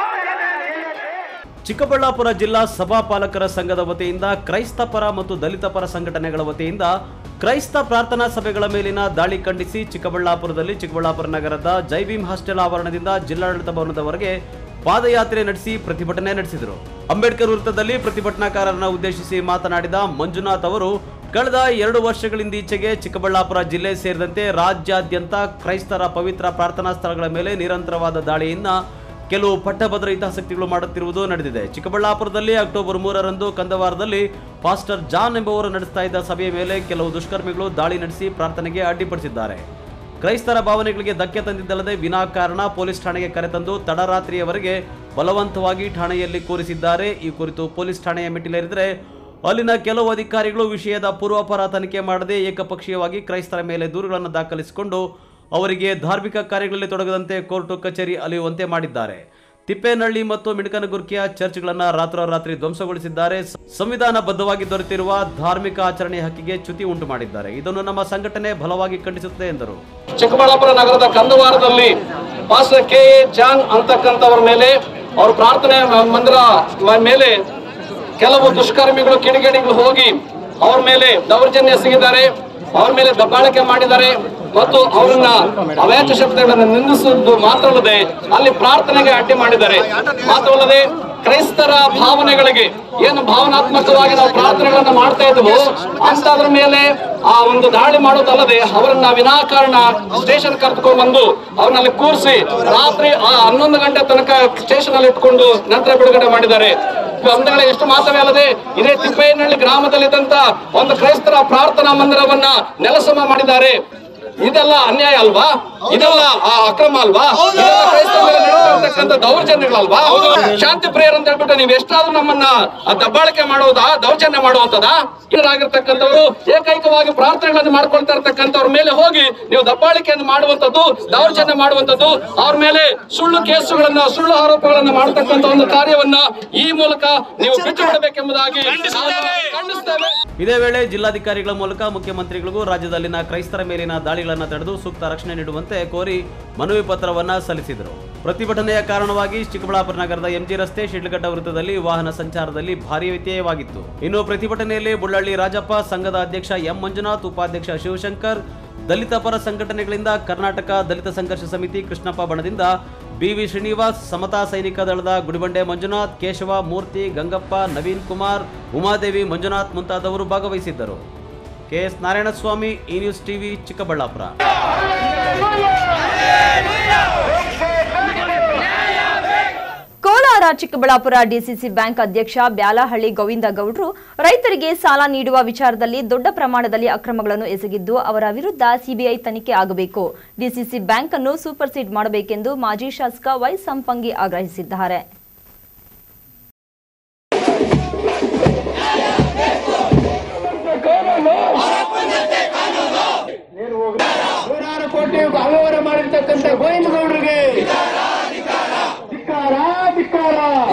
C: ಚಿಕ್ಕಬಳ್ಳಾಪುರ ಜಿಲ್ಲಾ ಸಭಾಪಾಲಕರ ಸಂಘದ ವತಿಯಿಂದ ಕ್ರೈಸ್ತ ಪರ ಮತ್ತು ದಲಿತ ಪರ ಸಂಘಟನೆಗಳ ವತಿಯಿಂದ ಕ್ರೈಸ್ತ ಪ್ರಾರ್ಥನಾ ಸಭೆಗಳ ಮೇಲಿನ ದಾಳಿ ಖಂಡಿಸಿ ಚಿಕ್ಕಬಳ್ಳಾಪುರದಲ್ಲಿ ಚಿಕ್ಕಬಳ್ಳಾಪುರ ನಗರದ ಜೈಭೀಮ್ ಹಾಸ್ಟೆಲ್ ಆವರಣದಿಂದ ಜಿಲ್ಲಾಡಳಿತ ಭವನದವರೆಗೆ ಪಾದಯಾತ್ರೆ ನಡೆಸಿ ಪ್ರತಿಭಟನೆ ನಡೆಸಿದರು ಅಂಬೇಡ್ಕರ್ ವೃತ್ತದಲ್ಲಿ ಪ್ರತಿಭಟನಾಕಾರರನ್ನ ಉದ್ದೇಶಿಸಿ ಮಾತನಾಡಿದ ಮಂಜುನಾಥ್ ಅವರು ಕಳೆದ ಎರಡು ವರ್ಷಗಳಿಂದೀಚೆಗೆ ಚಿಕ್ಕಬಳ್ಳಾಪುರ ಜಿಲ್ಲೆ ಸೇರಿದಂತೆ ರಾಜ್ಯಾದ್ಯಂತ ಕ್ರೈಸ್ತರ ಪವಿತ್ರ ಪ್ರಾರ್ಥನಾ ಸ್ಥಳಗಳ ಮೇಲೆ ನಿರಂತರವಾದ ದಾಳಿಯನ್ನ ಕೆಲವು ಪಟ್ಟಭದ್ರ ಹಿತಾಸಕ್ತಿಗಳು ಮಾಡುತ್ತಿರುವುದು ನಡೆದಿದೆ ಚಿಕ್ಕಬಳ್ಳಾಪುರದಲ್ಲಿ ಅಕ್ಟೋಬರ್ ಮೂರರಂದು ಕಂದವಾರದಲ್ಲಿ ಪಾಸ್ಟರ್ ಜಾನ್ ಎಂಬುವರು ನಡೆಸ್ತಾ ಇದ್ದ ಸಭೆಯ ಮೇಲೆ ಕೆಲವು ದುಷ್ಕರ್ಮಿಗಳು ದಾಳಿ ನಡೆಸಿ ಪ್ರಾರ್ಥನೆಗೆ ಅಡ್ಡಿಪಡಿಸಿದ್ದಾರೆ ಕ್ರೈಸ್ತರ ಭಾವನೆಗಳಿಗೆ ಧಕ್ಕೆ ತಂದಿದ್ದಲ್ಲದೆ ವಿನಾಕಾರಣ ಪೊಲೀಸ್ ಠಾಣೆಗೆ ಕರೆತಂದು ತಡರಾತ್ರಿಯವರೆಗೆ ಬಲವಂತವಾಗಿ ಠಾಣೆಯಲ್ಲಿ ಕೂರಿಸಿದ್ದಾರೆ ಈ ಕುರಿತು ಪೊಲೀಸ್ ಠಾಣೆಯ ಮೆಟ್ಟಿಲೇರಿದರೆ ಅಲ್ಲಿನ ಕೆಲವು ಅಧಿಕಾರಿಗಳು ವಿಷಯದ ಪೂರ್ವಾಪರ ತನಿಖೆ ಮಾಡದೆ ಏಕಪಕ್ಷೀಯವಾಗಿ ಕ್ರೈಸ್ತರ ಮೇಲೆ ದೂರುಗಳನ್ನು ದಾಖಲಿಸಿಕೊಂಡು ಅವರಿಗೆ ಧಾರ್ಮಿಕ ಕಾರ್ಯಗಳಲ್ಲಿ ತೊಡಗದಂತೆ ಕೋರ್ಟು ಕಚೇರಿ ಅಲಿಯುವಂತೆ ಮಾಡಿದ್ದಾರೆ ತಿಪ್ಪೇನಹಳ್ಳಿ ಮತ್ತು ಮಿಣಕನಗುರ್ಕಿಯ ಚರ್ಚ್ಗಳನ್ನು ರಾತ್ರೋರಾತ್ರಿ ಧ್ವಂಸಗೊಳಿಸಿದ್ದಾರೆ ಸ- ಸಂವಿಧಾನಬದ್ಧವಾಗಿ ದೊರೆತಿರುವ ಧಾರ್ಮಿಕ ಆಚರಣೆ ಹಕ್ಕಿಗೆ ಚ್ಯುತಿ ಉಂಟು ಮಾಡಿದ್ದಾರೆ ಇದನ್ನು ನಮ್ಮ ಸಂಘಟನೆ ಬಲವಾಗಿ ಖಂಡಿಸುತ್ತದೆ ಎಂದರು
L: ಚಿಕ್ಕಬಳ್ಳಾಪುರ ನಗರದ ಕಂದವಾರದಲ್ಲಿ ಪಾಸ್ಟರ್ ಕೆ ಎ ಜಾನ್ ಅಂತಕ್ಕಂಥವ್ರ ಮೇಲೆ ಅವ್ರ ಪ್ರಾರ್ಥನೆ ಮ- ಮಂದಿರ ಮ- ಮೇಲೆ ಕೆಲವು ದುಷ್ಕರ್ಮಿಗಳು ಕಿಡಿಗೇಡಿಗಳು ಹೋಗಿ ಅವ್ರ ಮೇಲೆ ದೌರ್ಜನ್ಯ ಎಸಗಿದ್ದಾರೆ ಅವ್ರ ಮೇಲೆ ದಬ್ಬಾಳಿಕೆ ಮಾಡಿದ್ದಾರೆ ಮತ್ತು ಅವರನ್ನ ಅವ್ಯಾಚ ಶಬ್ದಗಳನ್ನು ನಿಂದಿಸುವುದು ಮಾತ್ರವಲ್ಲದೆ ಅಲ್ಲಿ ಪ್ರಾರ್ಥನೆಗೆ ಅಡ್ಡಿ ಮಾಡಿದ್ದಾರೆ ಮಾತ್ರವಲ್ಲದೆ ಕ್ರೈಸ್ತರ ಭಾವನೆಗಳಿಗೆ ಏನು ಭಾವನಾತ್ಮಕವಾಗಿ ನಾವು ಪ್ರಾರ್ಥನೆಗಳನ್ನ ಮಾಡ್ತಾ ಇದ್ವು ಅಂತದ್ರ ಮೇಲೆ ಆ ಒಂದು ದಾಳಿ ಮಾಡೋದಲ್ಲದೆ ಅವರನ್ನ ವಿನಾಕಾರಣ ಸ್ಟೇಷನ್ ಕರೆದುಕೊಂಡು ಬಂದು ಅವ್ರನ್ನಲ್ಲಿ ಕೂರಿಸಿ ರಾತ್ರಿ ಆ ಹನ್ನೊಂದು ಗಂಟೆ ತನಕ ಸ್ಟೇಷನ್ ಅಲ್ಲಿ ಇಟ್ಕೊಂಡು ನಂತರ ಬಿಡುಗಡೆ ಮಾಡಿದ್ದಾರೆ ಬಂಧುಗಳೇ ಎಷ್ಟು ಮಾತ್ರವೇ ಅಲ್ಲದೆ ಇದೇ ತಿಪ್ಪೇನಹಳ್ಳಿ ಗ್ರಾಮದಲ್ಲಿದ್ದಂತ ಒಂದು ಕ್ರೈಸ್ತರ ಪ್ರಾರ್ಥನಾ ಮಂದಿರವನ್ನ ನೆಲಸಮ ಮಾಡಿದ್ದಾರೆ ಇದೆಲ್ಲ ಅನ್ಯಾಯ ಅಲ್ವಾ ಇದೆಲ್ಲ ಆ ಅಕ್ರಮ ಅಲ್ವಾ ಇದೆಲ್ಲ ಕ್ರೈಸ್ತರ ಮೇಲೆ ನಡೆದಿರ್ತಕ್ಕಂಥ ದೌರ್ಜನ್ಯಗಳಲ್ವಾ ಶಾಂತಿ ಪ್ರಿಯರ್ ಅಂತ ಹೇಳ್ಬಿಟ್ಟು ನೀವು ಎಷ್ಟಾದ್ರೂ ನಮ್ಮನ್ನ ಆ ದಬ್ಬಾಳಿಕೆ ಮಾಡೋದಾ ದೌರ್ಜನ್ಯ ಮಾಡುವಂತದಾ ಆಗಿರ್ತಕ್ಕಂಥವ್ರು ಏಕೈಕವಾಗಿ ಪ್ರಾರ್ಥನೆಗಳನ್ನು ಮಾಡ್ಕೊಳ್ತಾ ಇರ್ತಕ್ಕಂಥವ್ರ ಮೇಲೆ ಹೋಗಿ ನೀವು ದಬ್ಬಾಳಿಕೆಯನ್ನು ಮಾಡುವಂತದ್ದು ದೌರ್ಜನ್ಯ ಮಾಡುವಂತದ್ದು ಅವ್ರ ಮೇಲೆ ಸುಳ್ಳು ಕೇಸುಗಳನ್ನ ಸುಳ್ಳು ಆರೋಪಗಳನ್ನ ಮಾಡತಕ್ಕಂಥ ಒಂದು ಕಾರ್ಯವನ್ನ ಈ ಮೂಲಕ ನೀವು ಬಿಟ್ಟು ಬಿಡಬೇಕೆಂಬುದಾಗಿ ನಾವು ಖಂಡಿಸ್ತೇವೆ
C: ಇದೇ ವೇಳೆ ಜಿಲ್ಲಾಧಿಕಾರಿಗಳ ಮೂಲಕ ಮುಖ್ಯಮಂತ್ರಿಗಳಿಗೂ ರಾಜ್ಯದಲ್ಲಿನ ಕ್ರೈಸ್ತರ ಮೇಲಿನ ದಾಳಿಗಳನ್ನು ತಡೆದು ಸೂಕ್ತ ರಕ್ಷಣೆ ನೀಡುವಂತೆ ಕೋರಿ ಮನವಿ ಪತ್ರವನ್ನ ಸಲ್ಲಿಸಿದರು ಪ್ರತಿಭಟನೆಯ ಕಾರಣವಾಗಿ ಚಿಕ್ಕಬಳ್ಳಾಪುರ ನಗರದ ಎಂಜಿ ರಸ್ತೆ ಶಿಡ್ಲಘಟ್ಟ ವೃತ್ತದಲ್ಲಿ ವಾಹನ ಸಂಚಾರದಲ್ಲಿ ಭಾರಿ ವ್ಯತ್ಯಯವಾಗಿತ್ತು ಇನ್ನು ಪ್ರತಿಭಟನೆಯಲ್ಲಿ ಬುಳ್ಳಳ್ಳಿ ರಾಜಪ್ಪ ಸಂಘದ ಅಧ್ಯಕ್ಷ ಎಂ ಮಂಜುನಾಥ್ ಉಪಾಧ್ಯಕ್ಷ ಶಿವಶಂಕರ್ ದಲಿತ ಪರ ಸಂಘಟನೆಗಳಿಂದ ಕರ್ನಾಟಕ ದಲಿತ ಸಂಘರ್ಷ ಸಮಿತಿ ಕೃಷ್ಣಪ್ಪ ಬಣದಿಂದ ಬಿವಿ ಶ್ರೀನಿವಾಸ್ ಸಮತಾ ಸೈನಿಕ ದಳದ ಗುಡಿಬಂಡೆ ಮಂಜುನಾಥ್ ಕೇಶವ ಮೂರ್ತಿ ಗಂಗಪ್ಪ ನವೀನ್ ಕುಮಾರ್ ಉಮಾದೇವಿ ಮಂಜುನಾಥ್ ಮುಂತಾದವರು ಭಾಗವಹಿಸಿದ್ದರು ಕೆಎಸ್ ನಾರಾಯಣಸ್ವಾಮಿ ಈ news TV Chikkaballapur
A: Kolar Chikkaballapur DCC bank ಅಧ್ಯಕ್ಷ ಬ್ಯಾಲಹಳ್ಳಿ ಗೋವಿಂದ ಗೌಡ್ರು ರೈತರಿಗೆ ಸಾಲ ನೀಡುವ ವಿಚಾರದಲ್ಲಿ ದೊಡ್ಡ ಪ್ರಮಾಣದಲ್ಲಿ ಅಕ್ರಮಗಳನ್ನು ಎಸಗಿದ್ದು ಅವರ ವಿರುದ್ಧ ಸಿಬಿಐ ತನಿಖೆ ಆಗಬೇಕು ಡಿಸಿಸಿ ಬ್ಯಾಂಕ್ ಅನ್ನು ಸೂಪರ್ಸೀಡ್ ಮಾಡಬೇಕೆಂದು ಮಾಜಿ ಶಾಸಕ ವೈ ಸಂಪಂಗಿ ಆಗ್ರಹಿಸಿದ್ದಾರೆ
K: ನೂರಾರು ಕೋಟಿ ಅವ್ಯವಹಾರ ಮಾಡಿರ್ತಕ್ಕಂಥ ಗೋವಿಂದ ಗೌಡರಿಗೆ ಧಿಕ್ಕಾರ ಧಿಕ್ಕಾರ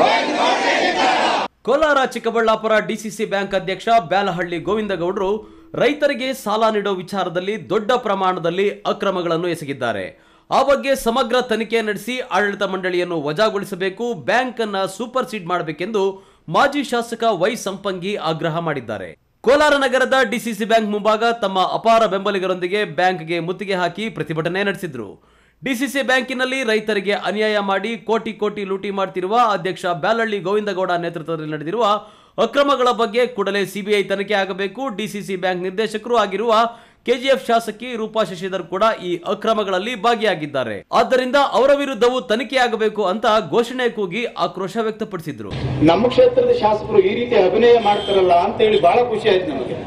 C: ಕೋಲಾರ ಚಿಕ್ಕಬಳ್ಳಾಪುರ ಡಿಸಿಸಿ ಬ್ಯಾಂಕ್ ಅಧ್ಯಕ್ಷ ಬ್ಯಾಲಹಳ್ಳಿ ಗೋವಿಂದ ಗೌಡರು ರೈತರಿಗೆ ಸಾಲ ನೀಡೋ ವಿಚಾರದಲ್ಲಿ ದೊಡ್ಡ ಪ್ರಮಾಣದಲ್ಲಿ ಅಕ್ರಮಗಳನ್ನು ಎಸಗಿದ್ದಾರೆ ಆ ಬಗ್ಗೆ ಸಮಗ್ರ ತನಿಖೆ ನಡೆಸಿ ಆಡಳಿತ ಮಂಡಳಿಯನ್ನು ವಜಾಗೊಳಿಸಬೇಕು ಬ್ಯಾಂಕ್ ಅನ್ನ ಸೂಪರ್ ಸೀಡ್ ಮಾಡಬೇಕೆಂದು ಮಾಜಿ ಶಾಸಕ ವೈ ಸಂಪಂಗಿ ಆಗ್ರಹ ಮಾಡಿದ್ದಾರೆ ಕೋಲಾರ ನಗರದ ಡಿಸಿಸಿ ಬ್ಯಾಂಕ್ ಮುಂಭಾಗ ತಮ್ಮ ಅಪಾರ ಬೆಂಬಲಿಗರೊಂದಿಗೆ ಬ್ಯಾಂಕ್ಗೆ ಮುತ್ತಿಗೆ ಹಾಕಿ ಪ್ರತಿಭಟನೆ ನಡೆಸಿದ್ರು ಡಿಸಿಸಿ ಬ್ಯಾಂಕಿನಲ್ಲಿ ರೈತರಿಗೆ ಅನ್ಯಾಯ ಮಾಡಿ ಕೋಟಿ ಕೋಟಿ ಲೂಟಿ ಮಾಡ್ತಿರುವ ಅಧ್ಯಕ್ಷ ಬ್ಯಾಲಳ್ಳಿ ಗೋವಿಂದಗೌಡ ನೇತೃತ್ವದಲ್ಲಿ ನಡೆದಿರುವ ಅಕ್ರಮಗಳ ಬಗ್ಗೆ ಕೂಡಲೇ ಸಿಬಿಐ ತನಿಖೆ ಆಗಬೇಕು ಡಿಸಿಸಿ ಬ್ಯಾಂಕ್ ನಿರ್ದೇಶಕರು ಆಗಿರುವ ಕೆಜಿಎಫ್ ಶಾಸಕಿ ರೂಪಾ ಶಶಿಧರ್ ಕೂಡ ಈ ಅಕ್ರಮಗಳಲ್ಲಿ ಭಾಗಿಯಾಗಿದ್ದಾರೆ ಆದ್ದರಿಂದ ಅವರ ವಿರುದ್ಧವೂ ತನಿಖೆಯಾಗಬೇಕು ಅಂತ ಘೋಷಣೆ ಕೂಗಿ ಆಕ್ರೋಶ ವ್ಯಕ್ತಪಡಿಸಿದ್ರು
M: ನಮ್ಮ ಕ್ಷೇತ್ರದ ಶಾಸಕರು ಈ ರೀತಿ ಅಭಿನಯ ಮಾಡ್ತಾರಲ್ಲ ಅಂತ ಹೇಳಿ ಬಹಳ ಖುಷಿ ಆಯ್ತು ನಮಗೆ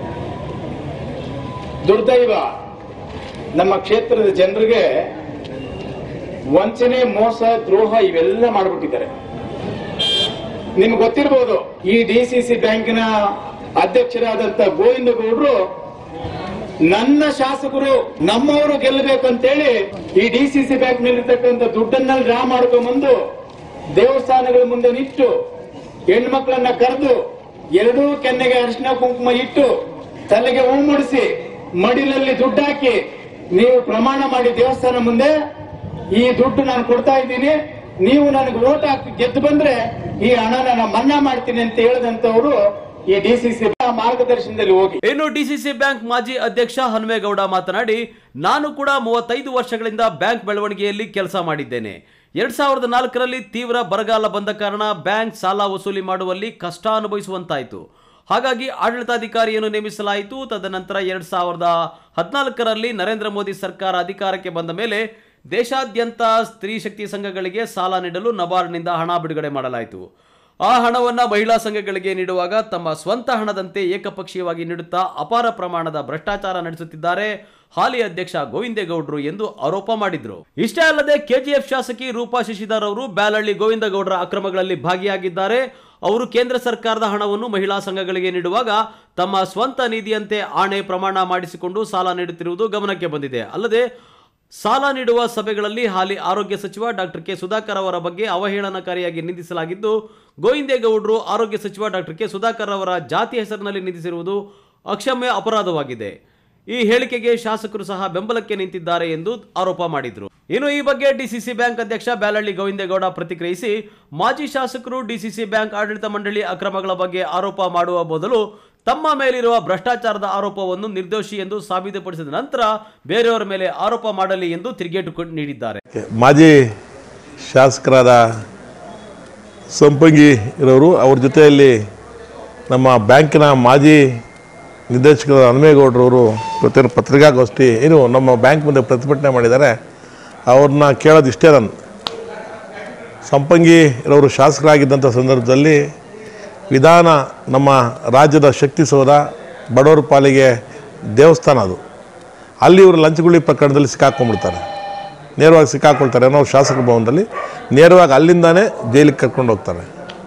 M: ದುರ್ದೈವ ನಮ್ಮ ಕ್ಷೇತ್ರದ ಜನರಿಗೆ ವಂಚನೆ ಮೋಸ ದ್ರೋಹ ಇವೆಲ್ಲ ಮಾಡ್ಬಿಟ್ಟಿದ್ದಾರೆ ನಿಮ್ಗೆ ಗೊತ್ತಿರ್ಬೋದು ಈ ಡಿ ಸಿ ಸಿ ಬ್ಯಾಂಕಿನ ಅಧ್ಯಕ್ಷರಾದಂತ ಗೋವಿಂದ ಗೌಡ್ರು ನನ್ನ ಶಾಸಕರು ನಮ್ಮವರು ಗೆಲ್ಲಬೇಕಂತೇಳಿ ಈ ಡಿ ಸಿ ಸಿ ಬ್ಯಾಂಕ್ ನಲ್ಲಿರ್ತಕ್ಕಂಥ ದುಡ್ಡನ್ನೆಲ್ಲ ಡ್ರಾ ಮಾಡ್ಕೊಂಡ್ಬಂದು ದೇವಸ್ಥಾನಗಳ ಮುಂದೆ ನಿಟ್ಟು ಹೆಣ್ಮಕ್ಳನ್ನ ಕರೆದು ಎರಡೂ ಕೆನ್ನೆಗೆ ಅರಿಶಿನ ಕುಂಕುಮ ಇಟ್ಟು ತಲೆಗೆ ಹೂ ಮುಡಿಸಿ ಮಡಿಲಲ್ಲಿ ದುಡ್ಡು ಹಾಕಿ ನೀವು ಪ್ರಮಾಣ ಮಾಡಿ ದೇವಸ್ಥಾನ ಮುಂದೆ ಈ ದುಡ್ಡು ನಾನು ಕೊಡ್ತಾ ಇದ್ದೀನಿ ನೀವು ನನಗೆ ಓಟ್ ಹಾಕಿ ಗೆದ್ದು ಬಂದ್ರೆ ಈ ಹಣನ ನಾನು ಮನ್ನಾ ಮಾಡ್ತೀನಿ ಅಂತ ಹೇಳಿದಂತವರು ಈ ಡಿ ಸಿ ಸಿ ಮಾರ್ಗದರ್ಶನದಲ್ಲಿ ಹೋಗಿ
C: ಇನ್ನು ಡಿಸಿಸಿ ಬ್ಯಾಂಕ್ ಮಾಜಿ ಅಧ್ಯಕ್ಷ ಹನುಮೇಗೌಡ ಮಾತನಾಡಿ ನಾನು ಕೂಡ ಮೂವತ್ತೈದು ವರ್ಷಗಳಿಂದ ಬ್ಯಾಂಕ್ ಬೆಳವಣಿಗೆಯಲ್ಲಿ ಕೆಲಸ ಮಾಡಿದ್ದೇನೆ ಎರಡ್ ಸಾವಿರದ ನಾಲ್ಕರಲ್ಲಿ ತೀವ್ರ ಬರಗಾಲ ಬಂದ ಕಾರಣ ಬ್ಯಾಂಕ್ ಸಾಲ ವಸೂಲಿ ಮಾಡುವಲ್ಲಿ ಕಷ್ಟ ಅನುಭವಿಸುವಂತಾಯಿತು ಹಾಗಾಗಿ ಆಡಳಿತಾಧಿಕಾರಿಯನ್ನು ನೇಮಿಸಲಾಯಿತು ತದನಂತರ ಎರಡ್ ಸಾವಿರದ ಹದಿನಾಲ್ಕರಲ್ಲಿ ನರೇಂದ್ರ ಮೋದಿ ಸರ್ಕಾರ ಅಧಿಕಾರಕ್ಕೆ ಬಂದ ಮೇಲೆ ದೇಶಾದ್ಯಂತ ಸ್ತ್ರೀ ಶಕ್ತಿ ಸಂಘಗಳಿಗೆ ಸಾಲ ನೀಡಲು ನಬಾರ್ಡ್ನಿಂದ ಹಣ ಬಿಡುಗಡೆ ಮಾಡಲಾಯಿತು ಆ ಹಣವನ್ನು ಮಹಿಳಾ ಸಂಘಗಳಿಗೆ ನೀಡುವಾಗ ತಮ್ಮ ಸ್ವಂತ ಹಣದಂತೆ ಏಕಪಕ್ಷೀಯವಾಗಿ ನೀಡುತ್ತಾ ಅಪಾರ ಪ್ರಮಾಣದ ಭ್ರಷ್ಟಾಚಾರ ನಡೆಸುತ್ತಿದ್ದಾರೆ ಹಾಲಿ ಅಧ್ಯಕ್ಷ ಗೋವಿಂದೇಗೌಡರು ಎಂದು ಆರೋಪ ಮಾಡಿದ್ರು ಇಷ್ಟೇ ಅಲ್ಲದೆ ಕೆಜಿಎಫ್ ಶಾಸಕಿ ರೂಪಾ ಶಶಿಧರ್ ಅವರು ಬ್ಯಾಲಳ್ಳಿ ಗೋವಿಂದಗೌಡರ ಅಕ್ರಮಗಳಲ್ಲಿ ಭಾಗಿಯಾಗಿದ್ದಾರೆ ಅವರು ಕೇಂದ್ರ ಸರ್ಕಾರದ ಹಣವನ್ನು ಮಹಿಳಾ ಸಂಘಗಳಿಗೆ ನೀಡುವಾಗ ತಮ್ಮ ಸ್ವಂತ ನಿಧಿಯಂತೆ ಆಣೆ ಪ್ರಮಾಣ ಮಾಡಿಸಿಕೊಂಡು ಸಾಲ ನೀಡುತ್ತಿರುವುದು ಗಮನಕ್ಕೆ ಬಂದಿದೆ ಅಲ್ಲದೆ ಸಾಲ ನೀಡುವ ಸಭೆಗಳಲ್ಲಿ ಹಾಲಿ ಆರೋಗ್ಯ ಸಚಿವ ಡಾಕ್ಟರ್ ಕೆ ಸುಧಾಕರ್ ಅವರ ಬಗ್ಗೆ ಅವಹೇಳನಕಾರಿಯಾಗಿ ನಿಂದಿಸಲಾಗಿದ್ದು ಗೋವಿಂದೇಗೌಡರು ಆರೋಗ್ಯ ಸಚಿವ ಡಾಕ್ಟರ್ ಕೆ ಸುಧಾಕರ್ ಅವರ ಜಾತಿ ಹೆಸರಿನಲ್ಲಿ ನಿಂದಿಸಿರುವುದು ಅಕ್ಷಮ್ಯ ಅಪರಾಧವಾಗಿದೆ ಈ ಹೇಳಿಕೆಗೆ ಶಾಸಕರು ಸಹ ಬೆಂಬಲಕ್ಕೆ ನಿಂತಿದ್ದಾರೆ ಎಂದು ಆರೋಪ ಮಾಡಿದ್ರು ಇನ್ನು ಈ ಬಗ್ಗೆ ಡಿಸಿಸಿ ಬ್ಯಾಂಕ್ ಅಧ್ಯಕ್ಷ ಬ್ಯಾಲಳ್ಳಿ ಗೋವಿಂದೇಗೌಡ ಪ್ರತಿಕ್ರಿಯಿಸಿ ಮಾಜಿ ಶಾಸಕರು ಡಿಸಿಸಿ ಬ್ಯಾಂಕ್ ಆಡಳಿತ ಮಂಡಳಿ ಅಕ್ರಮಗಳ ಬಗ್ಗೆ ಆರೋಪ ಮಾಡುವ ಬದಲು ತಮ್ಮ ಮೇಲಿರುವ ಭ್ರಷ್ಟಾಚಾರದ ಆರೋಪವನ್ನು ನಿರ್ದೋಷಿ ಎಂದು ಸಾಬೀತುಪಡಿಸಿದ ನಂತರ ಬೇರೆಯವರ ಮೇಲೆ ಆರೋಪ ಮಾಡಲಿ ಎಂದು ತಿರುಗೇಟು ಕೊಟ್ಟು ನೀಡಿದ್ದಾರೆ
N: ಮಾಜಿ ಶಾಸಕರಾದ ಸಂಪಂಗಿ ಇರೋರು ಅವ್ರ ಜೊತೆಯಲ್ಲಿ ನಮ್ಮ ಬ್ಯಾಂಕಿನ ಮಾಜಿ ನಿರ್ದೇಶಕರಾದ ಹನುಮೇಗೌಡರವರು ಇವತ್ತೇನು ಪತ್ರಿಕಾಗೋಷ್ಠಿ ಏನು ನಮ್ಮ ಬ್ಯಾಂಕ್ ಮುಂದೆ ಪ್ರತಿಭಟನೆ ಮಾಡಿದ್ದಾರೆ ಅವ್ರನ್ನ ಕೇಳೋದು ಇಷ್ಟೇ ನಾನು ಸಂಪಂಗಿ ಇರೋರು ಶಾಸಕರಾಗಿದ್ದಂಥ ಸಂದರ್ಭದಲ್ಲಿ ವಿಧಾನ ನಮ್ಮ ರಾಜ್ಯದ ಶಕ್ತಿ ಸೌಧ ಬಡವರ ಪಾಲಿಗೆ ದೇವಸ್ಥಾನ ಅದು ಅಲ್ಲಿ ಇವರು ಲಂಚಗುಳಿ ಪ್ರಕರಣದಲ್ಲಿ ಸಿಕ್ಕಾಕೊಂಡ್ಬಿಡ್ತಾರೆ ನೇರವಾಗಿ ಸಿಕ್ಕಾಕೊಳ್ತಾರೆ ಅನ್ನೋ ಶಾಸಕ ಭವನದಲ್ಲಿ ನೇರವಾಗಿ ಅಲ್ಲಿಂದಾನೇ ಜೈಲಿಗೆ ಕರ್ಕೊಂಡು ಹೋಗ್ತಾರೆ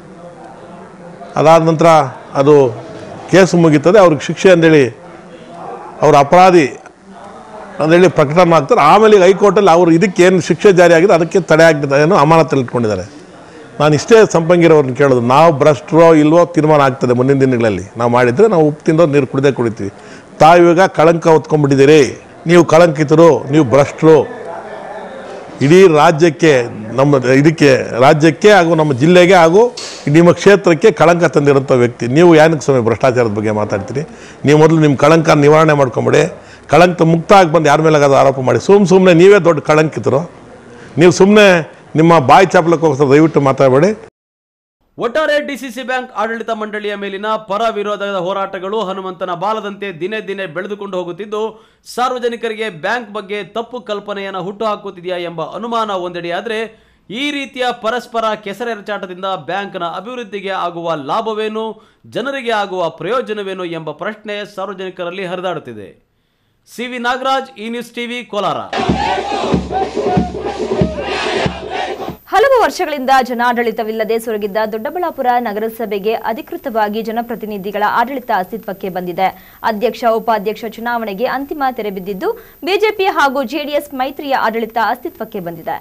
N: ಅದಾದ ನಂತರ ಅದು ಕೇಸು ಮುಗೀತದೆ ಅವ್ರಿಗೆ ಶಿಕ್ಷೆ ಅಂದೇಳಿ ಅವ್ರ ಅಪರಾಧಿ ಅಂದೇಳಿ ಪ್ರಕಟಣೆ ಮಾಡ್ತಾರೆ ಆಮೇಲೆ ಈಗ ಹೈಕೋರ್ಟಲ್ಲಿ ಅವರು ಇದಕ್ಕೆ ಏನು ಶಿಕ್ಷೆ ಜಾರಿ ಆಗಿದೆ ಅದಕ್ಕೆ ತಡೆ ಆಗಿದೆ ಏನೋ ಅಮಾನತಲ್ಲಿ ಇಟ್ಕೊಂಡಿದ್ದಾರೆ ನಾನು ಇಷ್ಟೇ ಸಂಪಂಗಿರವ್ರನ್ನ ಕೇಳೋದು ನಾವು ಭ್ರಷ್ಟರೋ ಇಲ್ವೋ ತೀರ್ಮಾನ ಆಗ್ತದೆ ಮುಂದಿನ ದಿನಗಳಲ್ಲಿ ನಾವು ಮಾಡಿದರೆ ನಾವು ಉಪ್ಪು ತಿಂದೋ ನೀರು ಕುಡಿದೇ ಕುಡಿತೀವಿ ತಾವಿವಾಗ ಕಳಂಕ ಹೊತ್ಕೊಂಡ್ಬಿಟ್ಟಿದ್ದೀರಿ ನೀವು ಕಳಂಕಿತರು ನೀವು ಭ್ರಷ್ಟರು ಇಡೀ ರಾಜ್ಯಕ್ಕೆ ನಮ್ಮ ಇದಕ್ಕೆ ರಾಜ್ಯಕ್ಕೆ ಹಾಗೂ ನಮ್ಮ ಜಿಲ್ಲೆಗೆ ಹಾಗೂ ನಿಮ್ಮ ಕ್ಷೇತ್ರಕ್ಕೆ ಕಳಂಕ ತಂದಿರೋಂಥ ವ್ಯಕ್ತಿ ನೀವು ಏನಕ್ಕೆ ಸ್ವಾಮಿ ಭ್ರಷ್ಟಾಚಾರದ ಬಗ್ಗೆ ಮಾತಾಡ್ತೀರಿ ನೀವು ಮೊದಲು ನಿಮ್ಮ ಕಳಂಕ ನಿವಾರಣೆ ಮಾಡ್ಕೊಂಬಿಡಿ ಕಳಂಕ ಮುಕ್ತ ಆಗಿ ಬಂದು ಯಾರ ಮೇಲೆ ಆಗೋದು ಆರೋಪ ಮಾಡಿ ಸುಮ್ಮ ಸುಮ್ಮನೆ ನೀವೇ ದೊಡ್ಡ ಕಳಂಕಿತರು ನೀವು ಸುಮ್ಮನೆ ನಿಮ್ಮ ಬಾಯಿ ಚಾಪಲಕ್ಕೋಸ್ಕರ ದಯವಿಟ್ಟು ಮಾತಾಡಬೇಡಿ
C: ಒಟ್ಟಾರೆ ಡಿಸಿಸಿ ಬ್ಯಾಂಕ್ ಆಡಳಿತ ಮಂಡಳಿಯ ಮೇಲಿನ ಪರ ವಿರೋಧದ ಹೋರಾಟಗಳು ಹನುಮಂತನ ಬಾಲದಂತೆ ದಿನೇ ದಿನೇ ಬೆಳೆದುಕೊಂಡು ಹೋಗುತ್ತಿದ್ದು ಸಾರ್ವಜನಿಕರಿಗೆ ಬ್ಯಾಂಕ್ ಬಗ್ಗೆ ತಪ್ಪು ಕಲ್ಪನೆಯನ್ನು ಹುಟ್ಟುಹಾಕುತ್ತಿದೆಯಾ ಎಂಬ ಅನುಮಾನ ಒಂದೆಡೆಯಾದರೆ ಈ ರೀತಿಯ ಪರಸ್ಪರ ಕೆಸರೆರಚಾಟದಿಂದ ಬ್ಯಾಂಕ್ನ ಅಭಿವೃದ್ಧಿಗೆ ಆಗುವ ಲಾಭವೇನು ಜನರಿಗೆ ಆಗುವ ಪ್ರಯೋಜನವೇನು ಎಂಬ ಪ್ರಶ್ನೆ ಸಾರ್ವಜನಿಕರಲ್ಲಿ ಹರಿದಾಡುತ್ತಿದೆ ಸಿ ವಿ ನಾಗರಾಜ್ ಈ ನ್ಯೂಸ್ ಟಿವಿ ಕೋಲಾರ
A: ಹಲವು ವರ್ಷಗಳಿಂದ ಜನಾಡಳಿತವಿಲ್ಲದೆ ಸೊರಗಿದ್ದ ದೊಡ್ಡಬಳ್ಳಾಪುರ ನಗರಸಭೆಗೆ ಅಧಿಕೃತವಾಗಿ ಜನಪ್ರತಿನಿಧಿಗಳ ಆಡಳಿತ ಅಸ್ತಿತ್ವಕ್ಕೆ ಬಂದಿದೆ ಅಧ್ಯಕ್ಷ ಉಪಾಧ್ಯಕ್ಷ ಚುನಾವಣೆಗೆ ಅಂತಿಮ ತೆರೆ ಬಿದ್ದಿದ್ದು ಬಿಜೆಪಿ ಹಾಗೂ ಜೆಡಿಎಸ್ ಮೈತ್ರಿಯ ಆಡಳಿತ ಅಸ್ತಿತ್ವಕ್ಕೆ ಬಂದಿದೆ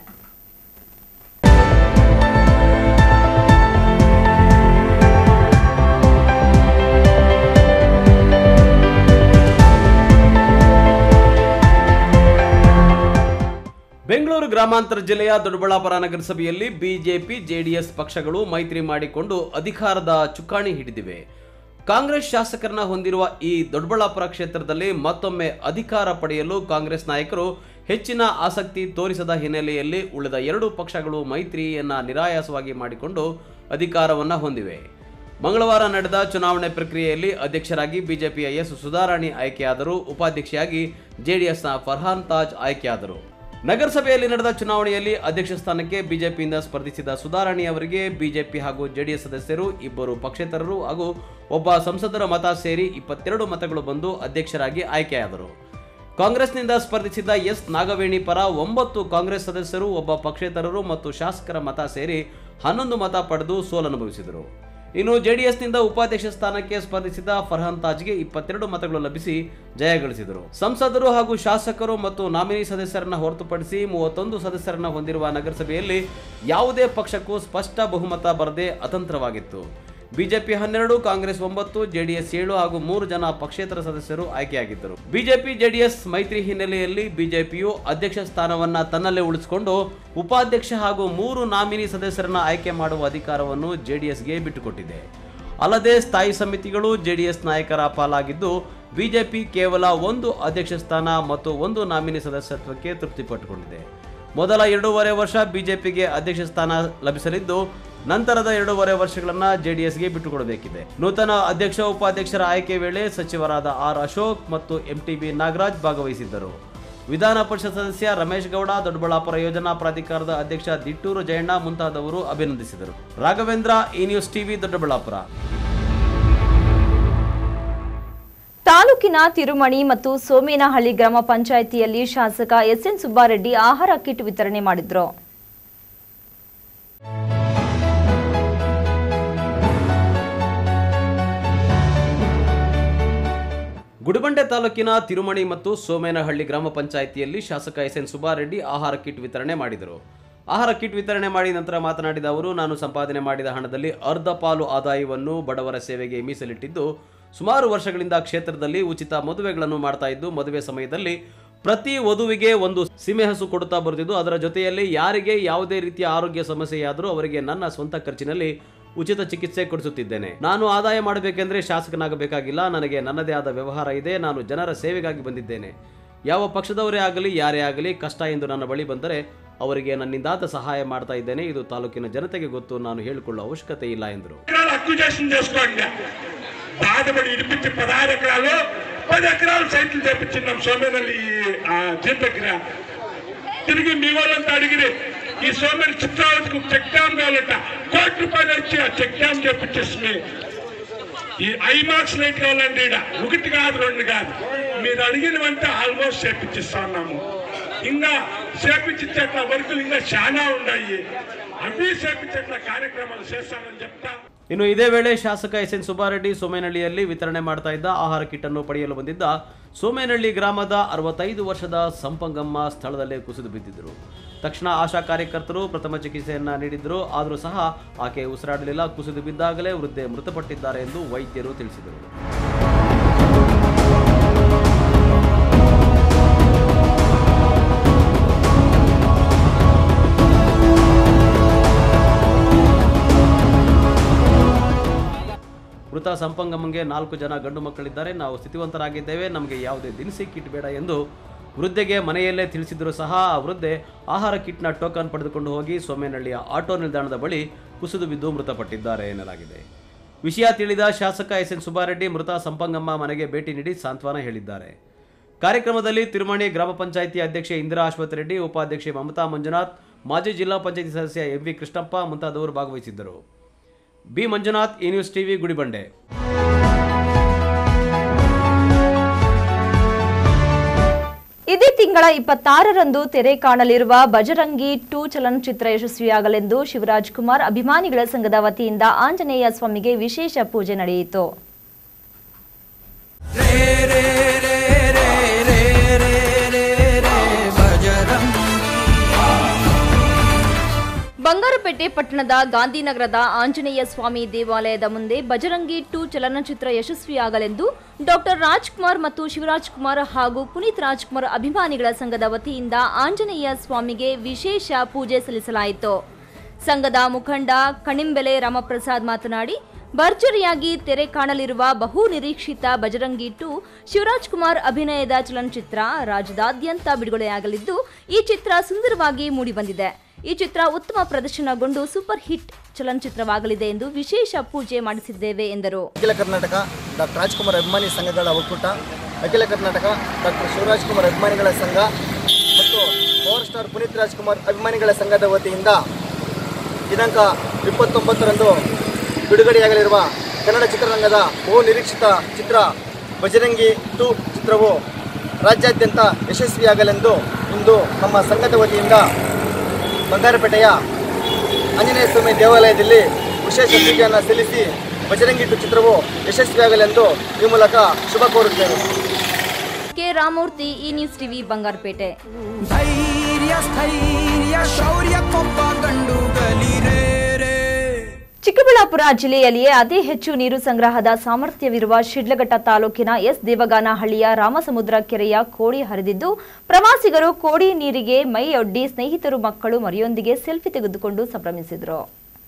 C: ಬೆಂಗಳೂರು ಗ್ರಾಮಾಂತರ ಜಿಲ್ಲೆಯ ದೊಡ್ಡಬಳ್ಳಾಪುರ ನಗರಸಭೆಯಲ್ಲಿ ಬಿಜೆಪಿ ಜೆಡಿಎಸ್ ಪಕ್ಷಗಳು ಮೈತ್ರಿ ಮಾಡಿಕೊಂಡು ಅಧಿಕಾರದ ಚುಕ್ಕಾಣಿ ಹಿಡಿದಿವೆ ಕಾಂಗ್ರೆಸ್ ಶಾಸಕರನ್ನ ಹೊಂದಿರುವ ಈ ದೊಡ್ಡಬಳ್ಳಾಪುರ ಕ್ಷೇತ್ರದಲ್ಲಿ ಮತ್ತೊಮ್ಮೆ ಅಧಿಕಾರ ಪಡೆಯಲು ಕಾಂಗ್ರೆಸ್ ನಾಯಕರು ಹೆಚ್ಚಿನ ಆಸಕ್ತಿ ತೋರಿಸದ ಹಿನ್ನೆಲೆಯಲ್ಲಿ ಉಳಿದ ಎರಡು ಪಕ್ಷಗಳು ಮೈತ್ರಿಯನ್ನ ನಿರಾಯಾಸವಾಗಿ ಮಾಡಿಕೊಂಡು ಅಧಿಕಾರವನ್ನ ಹೊಂದಿವೆ ಮಂಗಳವಾರ ನಡೆದ ಚುನಾವಣೆ ಪ್ರಕ್ರಿಯೆಯಲ್ಲಿ ಅಧ್ಯಕ್ಷರಾಗಿ ಬಿಜೆಪಿಯ ಎಸ್ ಸುಧಾರಾಣಿ ಆಯ್ಕೆಯಾದರು ಉಪಾಧ್ಯಕ್ಷೆಯಾಗಿ ಜೆಡಿಎಸ್ನ ಫರ್ಹಾನ್ ತಾಜ್ ಆಯ್ಕೆಯಾದರು ನಗರಸಭೆಯಲ್ಲಿ ನಡೆದ ಚುನಾವಣೆಯಲ್ಲಿ ಅಧ್ಯಕ್ಷ ಸ್ಥಾನಕ್ಕೆ ಬಿಜೆಪಿಯಿಂದ ಸ್ಪರ್ಧಿಸಿದ ಸುಧಾರಾಣಿ ಅವರಿಗೆ ಬಿಜೆಪಿ ಹಾಗೂ ಜೆಡಿಎಸ್ ಸದಸ್ಯರು ಇಬ್ಬರು ಪಕ್ಷೇತರರು ಹಾಗೂ ಒಬ್ಬ ಸಂಸದರ ಮತ ಸೇರಿ ಇಪ್ಪತ್ತೆರಡು ಮತಗಳು ಬಂದು ಅಧ್ಯಕ್ಷರಾಗಿ ಆಯ್ಕೆಯಾದರು ಕಾಂಗ್ರೆಸ್ನಿಂದ ಸ್ಪರ್ಧಿಸಿದ ಎಸ್ ನಾಗವೇಣಿ ಪರ ಒಂಬತ್ತು ಕಾಂಗ್ರೆಸ್ ಸದಸ್ಯರು ಒಬ್ಬ ಪಕ್ಷೇತರರು ಮತ್ತು ಶಾಸಕರ ಮತ ಸೇರಿ ಹನ್ನೊಂದು ಮತ ಪಡೆದು ಸೋಲನುಭವಿಸಿದರು ಇನ್ನು ಜೆಡಿಎಸ್ನಿಂದ ಉಪಾಧ್ಯಕ್ಷ ಸ್ಥಾನಕ್ಕೆ ಸ್ಪರ್ಧಿಸಿದ ಫರ್ಹಾನ್ ತಾಜ್ಗೆ ಇಪ್ಪತ್ತೆರಡು ಮತಗಳು ಲಭಿಸಿ ಜಯ ಗಳಿಸಿದರು ಸಂಸದರು ಹಾಗೂ ಶಾಸಕರು ಮತ್ತು ನಾಮಿನಿ ಸದಸ್ಯರನ್ನ ಹೊರತುಪಡಿಸಿ ಮೂವತ್ತೊಂದು ಸದಸ್ಯರನ್ನ ಹೊಂದಿರುವ ನಗರಸಭೆಯಲ್ಲಿ ಯಾವುದೇ ಪಕ್ಷಕ್ಕೂ ಸ್ಪಷ್ಟ ಬಹುಮತ ಬರದೆ ಅತಂತ್ರವಾಗಿತ್ತು ಬಿಜೆಪಿ ಹನ್ನೆರಡು ಕಾಂಗ್ರೆಸ್ ಒಂಬತ್ತು ಜೆಡಿಎಸ್ ಏಳು ಹಾಗೂ ಮೂರು ಜನ ಪಕ್ಷೇತರ ಸದಸ್ಯರು ಆಯ್ಕೆಯಾಗಿದ್ದರು ಬಿಜೆಪಿ ಜೆಡಿಎಸ್ ಮೈತ್ರಿ ಹಿನ್ನೆಲೆಯಲ್ಲಿ ಬಿಜೆಪಿಯು ಅಧ್ಯಕ್ಷ ಸ್ಥಾನವನ್ನ ತನ್ನಲ್ಲೇ ಉಳಿಸಿಕೊಂಡು ಉಪಾಧ್ಯಕ್ಷ ಹಾಗೂ ಮೂರು ನಾಮಿನಿ ಸದಸ್ಯರನ್ನ ಆಯ್ಕೆ ಮಾಡುವ ಅಧಿಕಾರವನ್ನು ಜೆಡಿಎಸ್ಗೆ ಬಿಟ್ಟುಕೊಟ್ಟಿದೆ ಅಲ್ಲದೆ ಸ್ಥಾಯಿ ಸಮಿತಿಗಳು ಜೆಡಿಎಸ್ ನಾಯಕರ ಪಾಲಾಗಿದ್ದು ಬಿಜೆಪಿ ಕೇವಲ ಒಂದು ಅಧ್ಯಕ್ಷ ಸ್ಥಾನ ಮತ್ತು ಒಂದು ನಾಮಿನಿ ಸದಸ್ಯತ್ವಕ್ಕೆ ತೃಪ್ತಿಪಟ್ಟುಕೊಂಡಿದೆ ಮೊದಲ ಎರಡೂವರೆ ವರ್ಷ ಬಿಜೆಪಿಗೆ ಅಧ್ಯಕ್ಷ ಸ್ಥಾನ ಲಭಿಸಲಿದ್ದು ನಂತರದ ಎರಡೂವರೆ ವರ್ಷಗಳನ್ನ ಜೆಡಿಎಸ್ಗೆ ಬಿಟ್ಟುಕೊಡಬೇಕಿದೆ ನೂತನ ಅಧ್ಯಕ್ಷ ಉಪಾಧ್ಯಕ್ಷರ ಆಯ್ಕೆ ವೇಳೆ ಸಚಿವರಾದ ಆರ್ ಅಶೋಕ್ ಮತ್ತು ಎಂಟಿಬಿ ನಾಗರಾಜ್ ಭಾಗವಹಿಸಿದ್ದರು ವಿಧಾನ ಪರಿಷತ್ ಸದಸ್ಯ ರಮೇಶ್ ಗೌಡ ದೊಡ್ಡಬಳ್ಳಾಪುರ ಯೋಜನಾ ಪ್ರಾಧಿಕಾರದ ಅಧ್ಯಕ್ಷ ದಿಟ್ಟೂರು ಜಯಣ್ಣ ಮುಂತಾದವರು ಅಭಿನಂದಿಸಿದರು ರಾಘವೇಂದ್ರ ಈ ನ್ಯೂಸ್ ಟಿವಿ ದೊಡ್ಡಬಳ್ಳಾಪುರ
A: ತಾಲೂಕಿನ ತಿರುಮಣಿ ಮತ್ತು ಸೋಮೇನಹಳ್ಳಿ ಗ್ರಾಮ ಪಂಚಾಯಿತಿಯಲ್ಲಿ ಶಾಸಕ ಎಸ್ಎನ್ ಸುಬ್ಬಾರೆಡ್ಡಿ ಆಹಾರ ಕಿಟ್ ವಿತರಣೆ ಮಾಡಿದ್ರು
C: ಗುಡಿಬಂಡೆ ತಾಲೂಕಿನ ತಿರುಮಣಿ ಮತ್ತು ಸೋಮೇನಹಳ್ಳಿ ಗ್ರಾಮ ಪಂಚಾಯಿತಿಯಲ್ಲಿ ಶಾಸಕ ಎಸ್ ಎನ್ ಸುಬ್ಬಾರೆಡ್ಡಿ ಆಹಾರ ಕಿಟ್ ವಿತರಣೆ ಮಾಡಿದರು ಆಹಾರ ಕಿಟ್ ವಿತರಣೆ ಮಾಡಿ ನಂತರ ಮಾತನಾಡಿದ ಅವರು ನಾನು ಸಂಪಾದನೆ ಮಾಡಿದ ಹಣದಲ್ಲಿ ಅರ್ಧ ಪಾಲು ಆದಾಯವನ್ನು ಬಡವರ ಸೇವೆಗೆ ಮೀಸಲಿಟ್ಟಿದ್ದು ಸುಮಾರು ವರ್ಷಗಳಿಂದ ಕ್ಷೇತ್ರದಲ್ಲಿ ಉಚಿತ ಮದುವೆಗಳನ್ನು ಮಾಡ್ತಾ ಇದ್ದು ಮದುವೆ ಸಮಯದಲ್ಲಿ ಪ್ರತಿ ವಧುವಿಗೆ ಒಂದು ಸೀಮೆಹಸು ಕೊಡುತ್ತಾ ಬರುತ್ತಿದ್ದು ಅದರ ಜೊತೆಯಲ್ಲಿ ಯಾರಿಗೆ ಯಾವುದೇ ರೀತಿಯ ಆರೋಗ್ಯ ಸಮಸ್ಯೆಯಾದರೂ ಅವರಿಗೆ ನನ್ನ ಸ್ವಂತ ಖರ್ಚಿನಲ್ಲಿ ಉಚಿತ ಚಿಕಿತ್ಸೆ ಕೊಡಿಸುತ್ತಿದ್ದೇನೆ ನಾನು ಆದಾಯ ಮಾಡಬೇಕೆಂದ್ರೆ ಶಾಸಕನಾಗಬೇಕಾಗಿಲ್ಲ ನನಗೆ ನನ್ನದೇ ಆದ ವ್ಯವಹಾರ ಇದೆ ನಾನು ಜನರ ಸೇವೆಗಾಗಿ ಬಂದಿದ್ದೇನೆ ಯಾವ ಪಕ್ಷದವರೇ ಆಗಲಿ ಯಾರೇ ಆಗಲಿ ಕಷ್ಟ ಎಂದು ನನ್ನ ಬಳಿ ಬಂದರೆ ಅವರಿಗೆ ನನ್ನಿಂದಾದ సహాయం ಮಾಡ್ತಾ ఇದ್ದೇನೆ ಇದು ತಾಲೂಕಿನ ಜನತೆಗೆ ಗೊತ್ತು ನಾನು ಹೇಳಿಕೊಳ್ಳುವ అవశ్యకత ಇಲ್ಲ ಎಂದರು
O: ఎకరాలు అక్విజేషన్ చేసుకోండి బాధపడి ఇడిపించి పదహారు ఎకరాలు పది ఎకరాలు సైట్లు తెప్పించినాం సోమేనల్లి ఆ దీని దగ్గర తిరిగి మీ వాళ్ళంతా అడిగిరి ఈ సోమేలు చిత్రావతికి చెక్ డ్యామ్ కావాలంట కోటి రూపాయలు వచ్చి ఆ చెక్ డ్యామ్ తెప్పించేస్తుంది ఈ ఐమాక్స్ లైట్ కావాలండి ఈడ ఒకటి కాదు రెండు కాదు మీరు అడిగిన వెంట ఆల్మోస్ట్ చేపించిస్తున్నాము ఇంకా చేపించేట్ల వరకు ఇంకా చాలా ఉన్నాయి అవి చేపించేట్ల కార్యక్రమాలు చేస్తానని చెప్తా
C: ಇನ್ನು ಇದೇ ವೇಳೆ ಶಾಸಕ ಎಸ್ ಎನ್ ಸುಬ್ಬಾರೆಡ್ಡಿ ಸೋಮೇನಹಳ್ಳಿಯಲ್ಲಿ ವಿತರಣೆ ಮಾಡ್ತಾ ಇದ್ದ ಆಹಾರ ಕಿಟ್ ಅನ್ನು ಪಡೆಯಲು ಬಂದಿದ್ದ ಸೋಮೇನಹಳ್ಳಿ ಗ್ರಾಮದ ಅರವತ್ತೈದು ವರ್ಷದ ಸಂಪಂಗಮ್ಮ ಸ್ಥಳದಲ್ಲೇ ಕುಸಿದು ಬಿದ್ದಿದ್ದರು ತಕ್ಷಣ ಆಶಾ ಕಾರ್ಯಕರ್ತರು ಪ್ರಥಮ ಚಿಕಿತ್ಸೆಯನ್ನ ನೀಡಿದ್ರು ಆದರೂ ಸಹ ಆಕೆ ಉಸಿರಾಡಲಿಲ್ಲ ಕುಸಿದು ಬಿದ್ದಾಗಲೇ ವೃದ್ಧೆ ಮೃತಪಟ್ಟಿದ್ದಾರೆ ಎಂದು ವೈದ್ಯರು ತಿಳಿಸಿದರು ಮೃತ ಸಂಪಂಗಮ್ಮಗೆ ನಾಲ್ಕು ಜನ ಗಂಡು ಮಕ್ಕಳಿದ್ದಾರೆ ನಾವು ಸ್ಥಿತಿವಂತರಾಗಿದ್ದೇವೆ ನಮಗೆ ಯಾವುದೇ ದಿನಸಿ ಕಿಟ್ ಬೇಡ ಎಂದು ವೃದ್ಧೆಗೆ ಮನೆಯಲ್ಲೇ ತಿಳಿಸಿದರೂ ಸಹ ಆ ವೃದ್ಧೆ ಆಹಾರ ಕಿಟ್ನ ಟೋಕನ್ ಪಡೆದುಕೊಂಡು ಹೋಗಿ ಸೋಮೇನಹಳ್ಳಿಯ ಆಟೋ ನಿಲ್ದಾಣದ ಬಳಿ ಕುಸಿದು ಬಿದ್ದು ಮೃತಪಟ್ಟಿದ್ದಾರೆ ಎನ್ನಲಾಗಿದೆ ವಿಷಯ ತಿಳಿದ ಶಾಸಕ ಎಸ್ ಎನ್ ಸುಬ್ಬಾರೆಡ್ಡಿ ಮೃತ ಸಂಪಂಗಮ್ಮ ಮನೆಗೆ ಭೇಟಿ ನೀಡಿ ಸಾಂತ್ವನ ಹೇಳಿದ್ದಾರೆ ಕಾರ್ಯಕ್ರಮದಲ್ಲಿ ತಿರುಮಣಿ ಗ್ರಾಮ ಪಂಚಾಯಿತಿ ಅಧ್ಯಕ್ಷೆ ಇಂದಿರಾ ಅಶ್ವಥ್ ರೆಡ್ಡಿ ಉಪಾಧ್ಯಕ್ಷೆ ಮಮತಾ ಮಂಜುನಾಥ್ ಮಾಜಿ ಜಿಲ್ಲಾ ಪಂಚಾಯಿತಿ ಸದಸ್ಯ ಎಂ ವಿ ಕೃಷ್ಣಪ್ಪ ಮುಂತಾದವರು ಭಾಗವಹಿಸಿದ್ದರು ಬಿ ಮಂಜುನಾಥ್ ಈ ನ್ಯೂಸ್ ಟಿವಿ ಗುಡಿಬಂಡೆ
A: ಇದೇ ತಿಂಗಳ ಇಪ್ಪತ್ತಾರರಂದು ತೆರೆ ಕಾಣಲಿರುವ ಬಜರಂಗಿ ಟೂ ಚಲನಚಿತ್ರ ಯಶಸ್ವಿಯಾಗಲೆಂದು ಶಿವರಾಜ್ ಕುಮಾರ್ ಅಭಿಮಾನಿಗಳ ಸಂಘದ ವತಿಯಿಂದ ಆಂಜನೇಯ ಸ್ವಾಮಿಗೆ ವಿಶೇಷ ಪೂಜೆ ನಡೆಯಿತು ಬಂಗಾರಪೇಟೆ ಪಟ್ಟಣದ ಗಾಂಧಿನಗರದ ಆಂಜನೇಯ ಸ್ವಾಮಿ ದೇವಾಲಯದ ಮುಂದೆ ಬಜರಂಗಿ ಟೂ ಚಲನಚಿತ್ರ ಯಶಸ್ವಿಯಾಗಲೆಂದು ಡಾಕ್ಟರ್ ರಾಜ್ಕುಮಾರ್ ಮತ್ತು ಶಿವರಾಜ್ ಕುಮಾರ್ ಹಾಗೂ ಪುನೀತ್ ರಾಜ್ಕುಮಾರ್ ಅಭಿಮಾನಿಗಳ ಸಂಘದ ವತಿಯಿಂದ ಆಂಜನೇಯ ಸ್ವಾಮಿಗೆ ವಿಶೇಷ ಪೂಜೆ ಸಲ್ಲಿಸಲಾಯಿತು ಸಂಘದ ಮುಖಂಡ ಕಣಿಂಬೆಲೆ ರಾಮಪ್ರಸಾದ್ ಮಾತನಾಡಿ ಭರ್ಜರಿಯಾಗಿ ತೆರೆ ಕಾಣಲಿರುವ ಬಹು ನಿರೀಕ್ಷಿತ ಬಜರಂಗಿ ಟು ಶಿವರಾಜ್ ಕುಮಾರ್ ಅಭಿನಯದ ಚಲನಚಿತ್ರ ರಾಜ್ಯದಾದ್ಯಂತ ಬಿಡುಗಡೆಯಾಗಲಿದ್ದು ಈ ಚಿತ್ರ ಸುಂದರವಾಗಿ ಮೂಡಿಬಂದಿದೆ ಈ ಚಿತ್ರ ಉತ್ತಮ ಪ್ರದರ್ಶನಗೊಂಡು ಸೂಪರ್ ಹಿಟ್ ಚಲನಚಿತ್ರವಾಗಲಿದೆ ಎಂದು ವಿಶೇಷ ಪೂಜೆ ಮಾಡಿಸಿದ್ದೇವೆ ಎಂದರು
P: ಅಖಿಲ ಕರ್ನಾಟಕ ಡಾಕ್ಟರ್ ರಾಜ್ಕುಮಾರ್ ಅಭಿಮಾನಿ ಸಂಘಗಳ ಒಕ್ಕೂಟ ಅಖಿಲ ಕರ್ನಾಟಕ ಡಾಕ್ಟರ್ ಶಿವರಾಜ್ ಕುಮಾರ್ ಅಭಿಮಾನಿಗಳ ಸಂಘ ಮತ್ತು ಪವರ್ ಸ್ಟಾರ್ ಪುನೀತ್ ರಾಜ್ಕುಮಾರ್ ಅಭಿಮಾನಿಗಳ ಸಂಘದ ವತಿಯಿಂದ ದಿನಾಂಕ ಇಪ್ಪತ್ತೊಂಬತ್ತರಂದು ಬಿಡುಗಡೆಯಾಗಲಿರುವ ಕನ್ನಡ ಚಿತ್ರರಂಗದ ಬಹು ನಿರೀಕ್ಷಿತ ಚಿತ್ರ ಬಜರಂಗಿ ಟು ಚಿತ್ರವು ರಾಜ್ಯಾದ್ಯಂತ ಯಶಸ್ವಿಯಾಗಲೆಂದು ಇಂದು ನಮ್ಮ ಸಂಘದ ವತಿಯಿಂದ ಬಂಗಾರಪೇಟೆಯ ಆಂಜನೇಯ ಸ್ವಾಮಿ ದೇವಾಲಯದಲ್ಲಿ ವಿಶೇಷ ಪೂಜೆಯನ್ನು ಸಲ್ಲಿಸಿ ಬಜರಂಗಿ ಟು ಚಿತ್ರವು ಯಶಸ್ವಿಯಾಗಲೆಂದು ಈ ಮೂಲಕ ಶುಭ ಕೋರುತ್ತೇವೆ
A: ಕೆ ರಾಮೂರ್ತಿ ಈ ನ್ಯೂಸ್ ಟಿವಿ ಬಂಗಾರಪೇಟೆ
Q: ಧೈರ್ಯ ಸ್ಥೈರ್ಯ ಶೌರ್ಯಕ್ಕೊಬ್ಬ ಗಂಡು ಗಲಿರೇ
A: ಚಿಕ್ಕಬಳ್ಳಾಪುರ ಜಿಲ್ಲೆಯಲ್ಲಿಯೇ ಅತಿ ಹೆಚ್ಚು ನೀರು ಸಂಗ್ರಹದ ಸಾಮರ್ಥ್ಯವಿರುವ ಶಿಡ್ಲಘಟ್ಟ ತಾಲೂಕಿನ ಎಸ್ ದೇವಗಾನಹಳ್ಳಿಯ ರಾಮಸಮುದ್ರ ಕೆರೆಯ ಕೋಡಿ ಹರಿದಿದ್ದು ಪ್ರವಾಸಿಗರು ಕೋಡಿ ನೀರಿಗೆ ಮೈಯೊಡ್ಡಿ ಸ್ನೇಹಿತರು ಮಕ್ಕಳು ಮರಿಯೊಂದಿಗೆ ಸೆಲ್ಫಿ ತೆಗೆದುಕೊಂಡು ಸಂಭ್ರಮಿಸಿದರು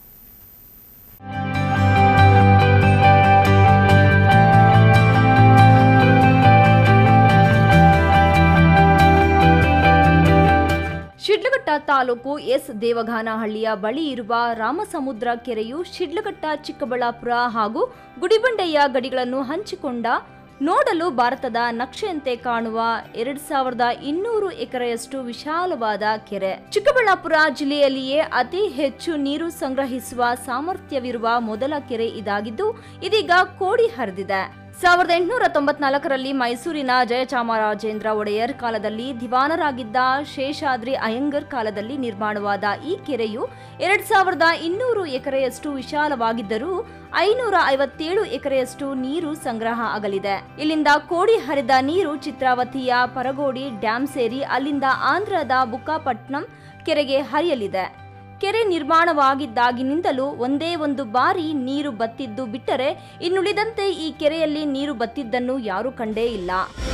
A: ಶಿಡ್ಲಘಟ್ಟ ತಾಲೂಕು ಎಸ್ ದೇವಗಾನಹಳ್ಳಿಯ ಬಳಿ ಇರುವ ರಾಮಸಮುದ್ರ ಕೆರೆಯು ಶಿಡ್ಲಘಟ್ಟ ಚಿಕ್ಕಬಳ್ಳಾಪುರ ಹಾಗೂ ಗುಡಿಬಂಡೆಯ ಗಡಿಗಳನ್ನು ಹಂಚಿಕೊಂಡ ನೋಡಲು ಭಾರತದ ನಕ್ಷೆಯಂತೆ ಕಾಣುವ ಎರಡ್ ಸಾವಿರದ ಇನ್ನೂರು ಎಕರೆಯಷ್ಟು ವಿಶಾಲವಾದ ಕೆರೆ ಚಿಕ್ಕಬಳ್ಳಾಪುರ ಜಿಲ್ಲೆಯಲ್ಲಿಯೇ ಅತಿ ಹೆಚ್ಚು ನೀರು ಸಂಗ್ರಹಿಸುವ ಸಾಮರ್ಥ್ಯವಿರುವ ಮೊದಲ ಕೆರೆ ಇದಾಗಿದ್ದು ಇದೀಗ ಕೋಡಿ ಹರಿದಿದೆ ಸಾವಿರದ ಎಂಟುನೂರ ತೊಂಬತ್ನಾಲ್ಕರಲ್ಲಿ ಮೈಸೂರಿನ ಜಯಚಾಮರಾಜೇಂದ್ರ ಒಡೆಯರ್ ಕಾಲದಲ್ಲಿ ದಿವಾನರಾಗಿದ್ದ ಶೇಷಾದ್ರಿ ಅಯ್ಯಂಗರ್ ಕಾಲದಲ್ಲಿ ನಿರ್ಮಾಣವಾದ ಈ ಕೆರೆಯು ಎರಡ್ ಸಾವಿರದ ಇನ್ನೂರು ಎಕರೆಯಷ್ಟು ವಿಶಾಲವಾಗಿದ್ದರೂ ಐನೂರ ಐವತ್ತೇಳು ಎಕರೆಯಷ್ಟು ನೀರು ಸಂಗ್ರಹ ಆಗಲಿದೆ ಇಲ್ಲಿಂದ ಕೋಡಿ ಹರಿದ ನೀರು ಚಿತ್ರಾವತಿಯ ಪರಗೋಡಿ ಡ್ಯಾಂ ಸೇರಿ ಅಲ್ಲಿಂದ ಆಂಧ್ರದ ಬುಕ್ಕಾಪಟ್ನಂ ಕೆರೆಗೆ ಹರಿಯಲಿದೆ ಕೆರೆ ನಿರ್ಮಾಣವಾಗಿದ್ದಾಗಿನಿಂದಲೂ ಒಂದೇ ಒಂದು ಬಾರಿ ನೀರು ಬತ್ತಿದ್ದು ಬಿಟ್ಟರೆ ಇನ್ನುಳಿದಂತೆ ಈ ಕೆರೆಯಲ್ಲಿ ನೀರು ಬತ್ತಿದ್ದನ್ನು ಯಾರೂ ಕಂಡೇ ಇಲ್ಲ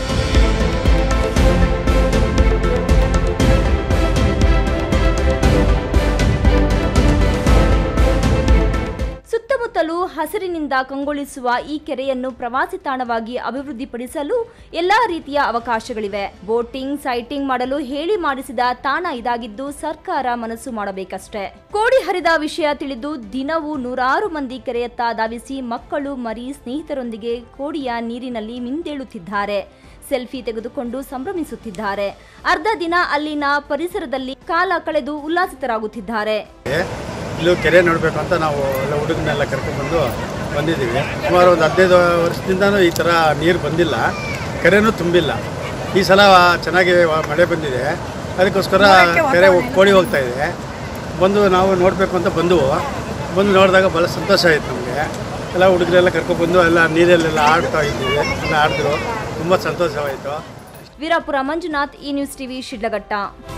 A: ಸುತ್ತಮುತ್ತಲೂ ಹಸಿರಿನಿಂದ ಕಂಗೊಳಿಸುವ ಈ ಕೆರೆಯನ್ನು ಪ್ರವಾಸಿ ತಾಣವಾಗಿ ಅಭಿವೃದ್ಧಿಪಡಿಸಲು ಎಲ್ಲಾ ರೀತಿಯ ಅವಕಾಶಗಳಿವೆ ಬೋಟಿಂಗ್ ಸೈಟಿಂಗ್ ಮಾಡಲು ಹೇಳಿ ಮಾಡಿಸಿದ ತಾಣ ಇದಾಗಿದ್ದು ಸರ್ಕಾರ ಮನಸ್ಸು ಮಾಡಬೇಕಷ್ಟೇ ಕೋಡಿ ಹರಿದ ವಿಷಯ ತಿಳಿದು ದಿನವೂ ನೂರಾರು ಮಂದಿ ಕೆರೆಯತ್ತ ಧಾವಿಸಿ ಮಕ್ಕಳು ಮರಿ ಸ್ನೇಹಿತರೊಂದಿಗೆ ಕೋಡಿಯ ನೀರಿನಲ್ಲಿ ಮಿಂದೇಳುತ್ತಿದ್ದಾರೆ ಸೆಲ್ಫಿ ತೆಗೆದುಕೊಂಡು ಸಂಭ್ರಮಿಸುತ್ತಿದ್ದಾರೆ ಅರ್ಧ ದಿನ ಅಲ್ಲಿನ ಪರಿಸರದಲ್ಲಿ ಕಾಲ ಕಳೆದು ಉಲ್ಲಾಸಿತರಾಗುತ್ತಿದ್ದಾರೆ
R: ಇಲ್ಲೂ ಕೆರೆ ನೋಡಬೇಕು ಅಂತ ನಾವು ಎಲ್ಲ ಹುಡುಗನೆಲ್ಲ ಕರ್ಕೊಂಡ್ಬಂದು ಬಂದಿದ್ದೀವಿ ಸುಮಾರು ಒಂದು ಹದಿನೈದು ವರ್ಷದಿಂದನೂ ಈ ಥರ ನೀರು ಬಂದಿಲ್ಲ ಕೆರೆನೂ ತುಂಬಿಲ್ಲ ಈ ಸಲ ಚೆನ್ನಾಗಿ ವ- ಮಳೆ ಬಂದಿದೆ ಅದಕ್ಕೋಸ್ಕರ ಕೆರೆ ಹೋಗ್- ಕೋಡಿ ಹೋಗ್ತಾ ಇದೆ ಬಂದು ನಾವು ನೋಡಬೇಕು ಅಂತ ಬಂದು ಬಂದು ನೋಡಿದಾಗ ಭಾಳ ಸಂತೋಷ ಆಯಿತು ನಮಗೆ ಎಲ್ಲ ಹುಡುಗರೆಲ್ಲ ಕರ್ಕೊಬಂದು ಎಲ್ಲ ನೀರಲ್ಲೆಲ್ಲ ಆಡ್ತಾ ಇದ್ದೀವಿ ಎಲ್ಲ ಆಡಿದ್ರು ತುಂಬ ಸಂತೋಷವಾಯಿತು
A: ವೀರಾಪುರ ಮಂಜುನಾಥ್ ಈ ನ್ಯೂಸ್ ಟಿವಿ ಶಿಡ್ಲಘಟ್ಟ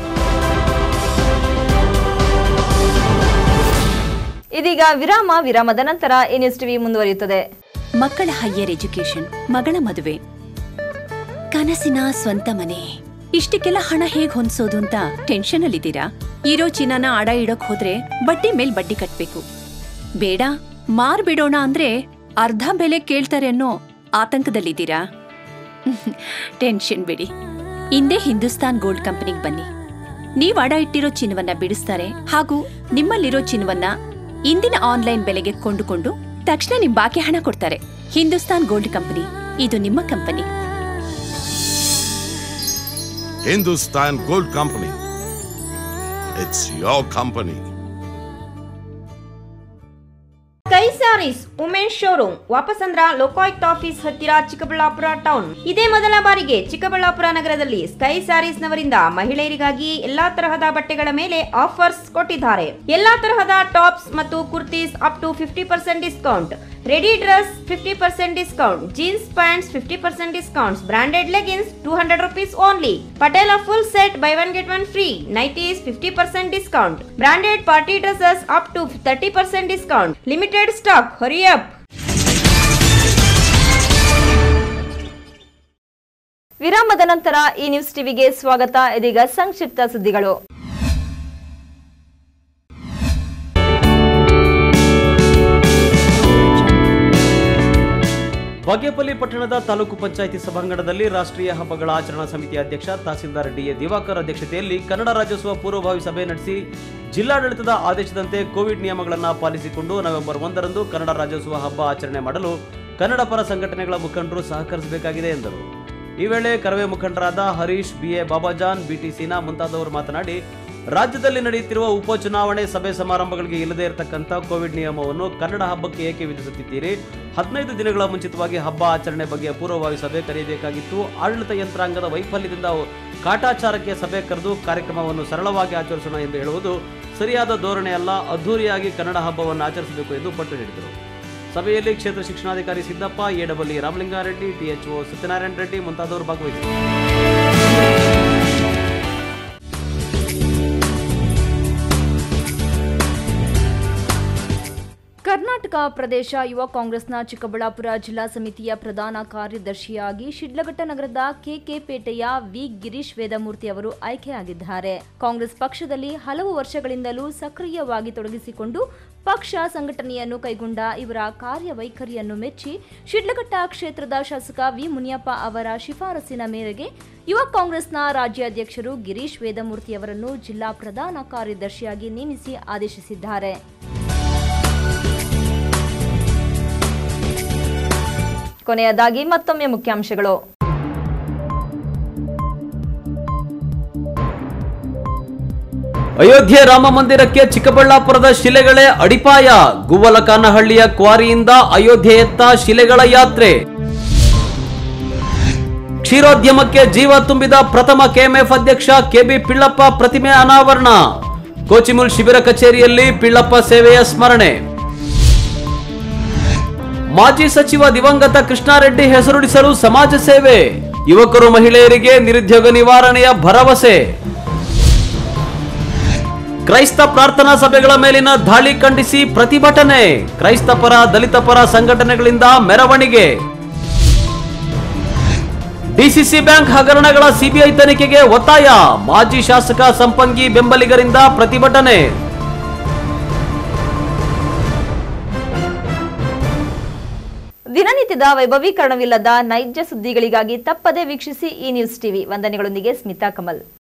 A: ಇದೀಗ ವಿರಾಮ ವಿರಾಮದ ನಂತರ ಈ ನ್ಯೂಸ್ ಟಿವಿ ಮುಂದುವರಿಯುತ್ತದೆ
S: ಮಕ್ಕಳ ಹೈಯರ್ ಎಜುಕೇಶನ್ ಮಗಳ ಮದುವೆ ಕನಸಿನ ಸ್ವಂತ ಮನೆ ಇಷ್ಟಕ್ಕೆಲ್ಲ ಹಣ ಹೇಗ್ ಹೊಂದ್ಸೋದು ಅಂತ ಟೆನ್ಷನ್ ಅಲ್ಲಿದ್ದೀರಾ ಇರೋ ಚಿನ್ನನ ಅಡ ಇಡೋಕ್ ಹೋದ್ರೆ ಬಡ್ಡಿ ಮೇಲ್ ಬಡ್ಡಿ ಕಟ್ಬೇಕು ಬೇಡ ಮಾರ್ಬಿಡೋಣ ಅಂದ್ರೆ ಅರ್ಧ ಬೆಲೆ ಕೇಳ್ತಾರೆ ಅನ್ನೋ ಆತಂಕದಲ್ಲಿದ್ದೀರಾ ಟೆನ್ಷನ್ ಬಿಡಿ ಹಿಂದೆ ಹಿಂದೂಸ್ತಾನ್ ಗೋಲ್ಡ್ ಕಂಪನಿಗೆ ಬನ್ನಿ ನೀವ್ ಅಡ ಇಟ್ಟಿರೋ ಚಿನ್ನವನ್ನ ಬಿಡಿಸ್ತಾರೆ ಹಾಗೂ ನಿಮ್ಮಲ್ಲಿರೋ ಚಿನ್ನವನ್ನ ಇಂದಿನ ಆನ್ಲೈನ್ ಬೆಲೆಗೆ ಕೊಂಡುಕೊಂಡು ತಕ್ಷಣ ನಿಮ್ ಬಾಕಿ ಹಣ ಕೊಡ್ತಾರೆ ಹಿಂದೂಸ್ತಾನ್ ಗೋಲ್ಡ್ ಕಂಪನಿ ಇದು ನಿಮ್ಮ company
T: Hindustan Gold Company. It's your company.
U: ಕೈ sarees women showroom Vapasandra Lokayukta office ಹತ್ತಿರ ಚಿಕ್ಕಬಳ್ಳಾಪುರ ಟೌನ್ ಇದೇ ಮೊದಲ ಬಾರಿಗೆ ಚಿಕ್ಕಬಳ್ಳಾಪುರ ನಗರದಲ್ಲಿ ಸ್ಕೈ ಸ್ಯಾರೀಸ್ ನವರಿಂದ ಮಹಿಳೆಯರಿಗಾಗಿ ಎಲ್ಲಾ ತರಹದ ಬಟ್ಟೆಗಳ ಮೇಲೆ ಆಫರ್ಸ್ ಕೊಟ್ಟಿದ್ದಾರೆ ಎಲ್ಲಾ ತರಹದ ಟಾಪ್ಸ್ ಮತ್ತು kurtis up to fifty percent discount ready dress fifty percent discount jeans pants fifty percent discounts branded leggings two hundred rupees only Patiala full set buy one get one free nighties fifty percent discount branded party dresses up to thirty percent discount limited stock hurry up
A: ವಿರಾಮದ ನಂತರ ಈ news ಟಿವಿಗೆ ಸ್ವಾಗತ ಇದೀಗ ಸಂಕ್ಷಿಪ್ತ ಸುದ್ದಿಗಳು
C: ಬಾಗೇಪಲ್ಲಿ ಪಟ್ಟಣದ ತಾಲೂಕು ಪಂಚಾಯಿತಿ ಸಭಾಂಗಣದಲ್ಲಿ ರಾಷ್ಟ್ರೀಯ ಹಬ್ಬಗಳ ಆಚರಣಾ ಸಮಿತಿ ಅಧ್ಯಕ್ಷ ತಹಸೀಲ್ದಾರ್ ಡಿಎ ದಿವಾಕರ್ ಅಧ್ಯಕ್ಷತೆಯಲ್ಲಿ ಕನ್ನಡ ರಾಜ್ಯೋತ್ಸವ ಪೂರ್ವಭಾವಿ ಸಭೆ ನಡೆಸಿ ಜಿಲ್ಲಾಡಳಿತದ ಆದೇಶದಂತೆ ಕೋವಿಡ್ ನಿಯಮಗಳನ್ನು ಪಾಲಿಸಿಕೊಂಡು ನವೆಂಬರ್ ಒಂದರಂದು ಕನ್ನಡ ರಾಜ್ಯೋತ್ಸವ ಹಬ್ಬ ಆಚರಣೆ ಮಾಡಲು ಕನ್ನಡ ಪರ ಸಂಘಟನೆಗಳ ಮುಖಂಡರು ಸಹಕರಿಸಬೇಕಾಗಿದೆ ಎಂದರು ಈ ವೇಳೆ ಕರವೇ ಮುಖಂಡರಾದ ಹರೀಶ್ ಬಿಎ ಬಾಬಾಜಾನ್ ಬಿಟಿ ಸೀನಾ ಮುಂತಾದವರು ಮಾತನಾಡಿ ರಾಜ್ಯದಲ್ಲಿ ನಡೆಯುತ್ತಿರುವ ಉಪಚುನಾವಣೆ ಸಭೆ ಸಮಾರಂಭಗಳಿಗೆ ಇಲ್ಲದೇ ಇರತಕ್ಕಂಥ ಕೋವಿಡ್ ನಿಯಮವನ್ನು ಕನ್ನಡ ಹಬ್ಬಕ್ಕೆ ಏಕೆ ವಿಧಿಸುತ್ತಿದ್ದೀರಿ ಹದಿನೈದು ದಿನಗಳ ಮುಂಚಿತವಾಗಿ ಹಬ್ಬ ಆಚರಣೆ ಬಗ್ಗೆ ಪೂರ್ವಭಾವಿ ಸಭೆ ಕರೆಯಬೇಕಾಗಿತ್ತು ಆಡಳಿತ ಯಂತ್ರಾಂಗದ ವೈಫಲ್ಯದಿಂದ ಕಾಟಾಚಾರಕ್ಕೆ ಸಭೆ ಕರೆದು ಕಾರ್ಯಕ್ರಮವನ್ನು ಸರಳವಾಗಿ ಆಚರಿಸೋಣ ಎಂದು ಹೇಳುವುದು ಸರಿಯಾದ ಧೋರಣೆ ಅಲ್ಲ ಅದ್ದೂರಿಯಾಗಿ ಕನ್ನಡ ಹಬ್ಬವನ್ನು ಆಚರಿಸಬೇಕು ಎಂದು ಪಟ್ಟು ಹಿಡಿದರು ಸಭೆಯಲ್ಲಿ ಕ್ಷೇತ್ರ ಶಿಕ್ಷಣಾಧಿಕಾರಿ ಸಿದ್ದಪ್ಪ ಎಡಬಲ್ಲಿ ರಾಮಲಿಂಗಾರೆಡ್ಡಿ ಟಿಎಚ್ಒ ಸತ್ಯನಾರಾಯಣ ರೆಡ್ಡಿ ಮುಂತಾದವರು ಭಾಗವಹಿಸಿದರು
A: ಕರ್ನಾಟಕ ಪ್ರದೇಶ ಯುವ ಕಾಂಗ್ರೆಸ್ನ ಚಿಕ್ಕಬಳ್ಳಾಪುರ ಜಿಲ್ಲಾ ಸಮಿತಿಯ ಪ್ರಧಾನ ಕಾರ್ಯದರ್ಶಿಯಾಗಿ ಶಿಡ್ಲಘಟ್ಟ ನಗರದ ಕೆಕೆಪೇಟೆಯ ವಿ ಗಿರೀಶ್ ವೇದಮೂರ್ತಿ ಅವರು ಆಯ್ಕೆಯಾಗಿದ್ದಾರೆ ಕಾಂಗ್ರೆಸ್ ಪಕ್ಷದಲ್ಲಿ ಹಲವು ವರ್ಷಗಳಿಂದಲೂ ಸಕ್ರಿಯವಾಗಿ ತೊಡಗಿಸಿಕೊಂಡು ಪಕ್ಷ ಸಂಘಟನೆಯನ್ನು ಕೈಗೊಂಡ ಇವರ ಕಾರ್ಯವೈಖರಿಯನ್ನು ಮೆಚ್ಚಿ ಶಿಡ್ಲಘಟ್ಟ ಕ್ಷೇತ್ರದ ಶಾಸಕ ವಿ ಮುನಿಯಪ್ಪ ಅವರ ಶಿಫಾರಸಿನ ಮೇರೆಗೆ ಯುವ ಕಾಂಗ್ರೆಸ್ನ ರಾಜ್ಯಾಧ್ಯಕ್ಷರು ಗಿರೀಶ್ ವೇದಮೂರ್ತಿ ಅವರನ್ನು ಜಿಲ್ಲಾ ಪ್ರಧಾನ ಕಾರ್ಯದರ್ಶಿಯಾಗಿ ನೇಮಿಸಿ ಆದೇಶಿಸಿದ್ದಾರೆ ಕೊನೆಯದಾಗಿ ಮತ್ತೊಮ್ಮೆ ಮುಖ್ಯಾಂಶಗಳು
C: ಅಯೋಧ್ಯೆ ರಾಮ ಮಂದಿರಕ್ಕೆ ಚಿಕ್ಕಬಳ್ಳಾಪುರದ ಶಿಲೆಗಳೇ ಅಡಿಪಾಯ ಗುವ್ವಲಕಾನಹಳ್ಳಿಯ ಕ್ವಾರಿಯಿಂದ ಅಯೋಧ್ಯೆಯತ್ತ ಶಿಲೆಗಳ ಯಾತ್ರೆ ಕ್ಷೀರೋದ್ಯಮಕ್ಕೆ ಜೀವ ತುಂಬಿದ ಪ್ರಥಮ ಕೆಎಂಎಫ್ ಅಧ್ಯಕ್ಷ ಕೆಬಿ ಪಿಳ್ಳಪ್ಪ ಪ್ರತಿಮೆ ಅನಾವರಣ ಕೋಚಿಮುಲ್ ಶಿಬಿರ ಕಚೇರಿಯಲ್ಲಿ ಪಿಳ್ಳಪ್ಪ ಸೇವೆಯ ಸ್ಮರಣೆ ಮಾಜಿ ಸಚಿವ ದಿವಂಗತ ಕೃಷ್ಣಾರೆಡ್ಡಿ ಹೆಸರುಳಿಸಲು ಸಮಾಜ ಸೇವೆ ಯುವಕರು ಮಹಿಳೆಯರಿಗೆ ನಿರುದ್ಯೋಗ ನಿವಾರಣೆಯ ಭರವಸೆ ಕ್ರೈಸ್ತ ಪ್ರಾರ್ಥನಾ ಸಭೆಗಳ ಮೇಲಿನ ದಾಳಿ ಖಂಡಿಸಿ ಪ್ರತಿಭಟನೆ ಕ್ರೈಸ್ತ ಪರ ದಲಿತ ಪರ ಸಂಘಟನೆಗಳಿಂದ ಮೆರವಣಿಗೆ ಡಿಸಿಸಿ ಬ್ಯಾಂಕ್ ಹಗರಣಗಳ ಸಿಬಿಐ ತನಿಖೆಗೆ ಒತ್ತಾಯ ಮಾಜಿ ಶಾಸಕ ಸಂಪಂಗಿ ಬೆಂಬಲಿಗರಿಂದ ಪ್ರತಿಭಟನೆ
A: ದಿನನಿತ್ಯದ ವೈಭವೀಕರಣವಿಲ್ಲದ ನೈಜ ಸುದ್ದಿಗಳಿಗಾಗಿ ತಪ್ಪದೇ ವೀಕ್ಷಿಸಿ ಈ ನ್ಯೂಸ್ ಟಿವಿ ವಂದನೆಗಳೊಂದಿಗೆ ಸ್ಮಿತಾ ಕಮಲ್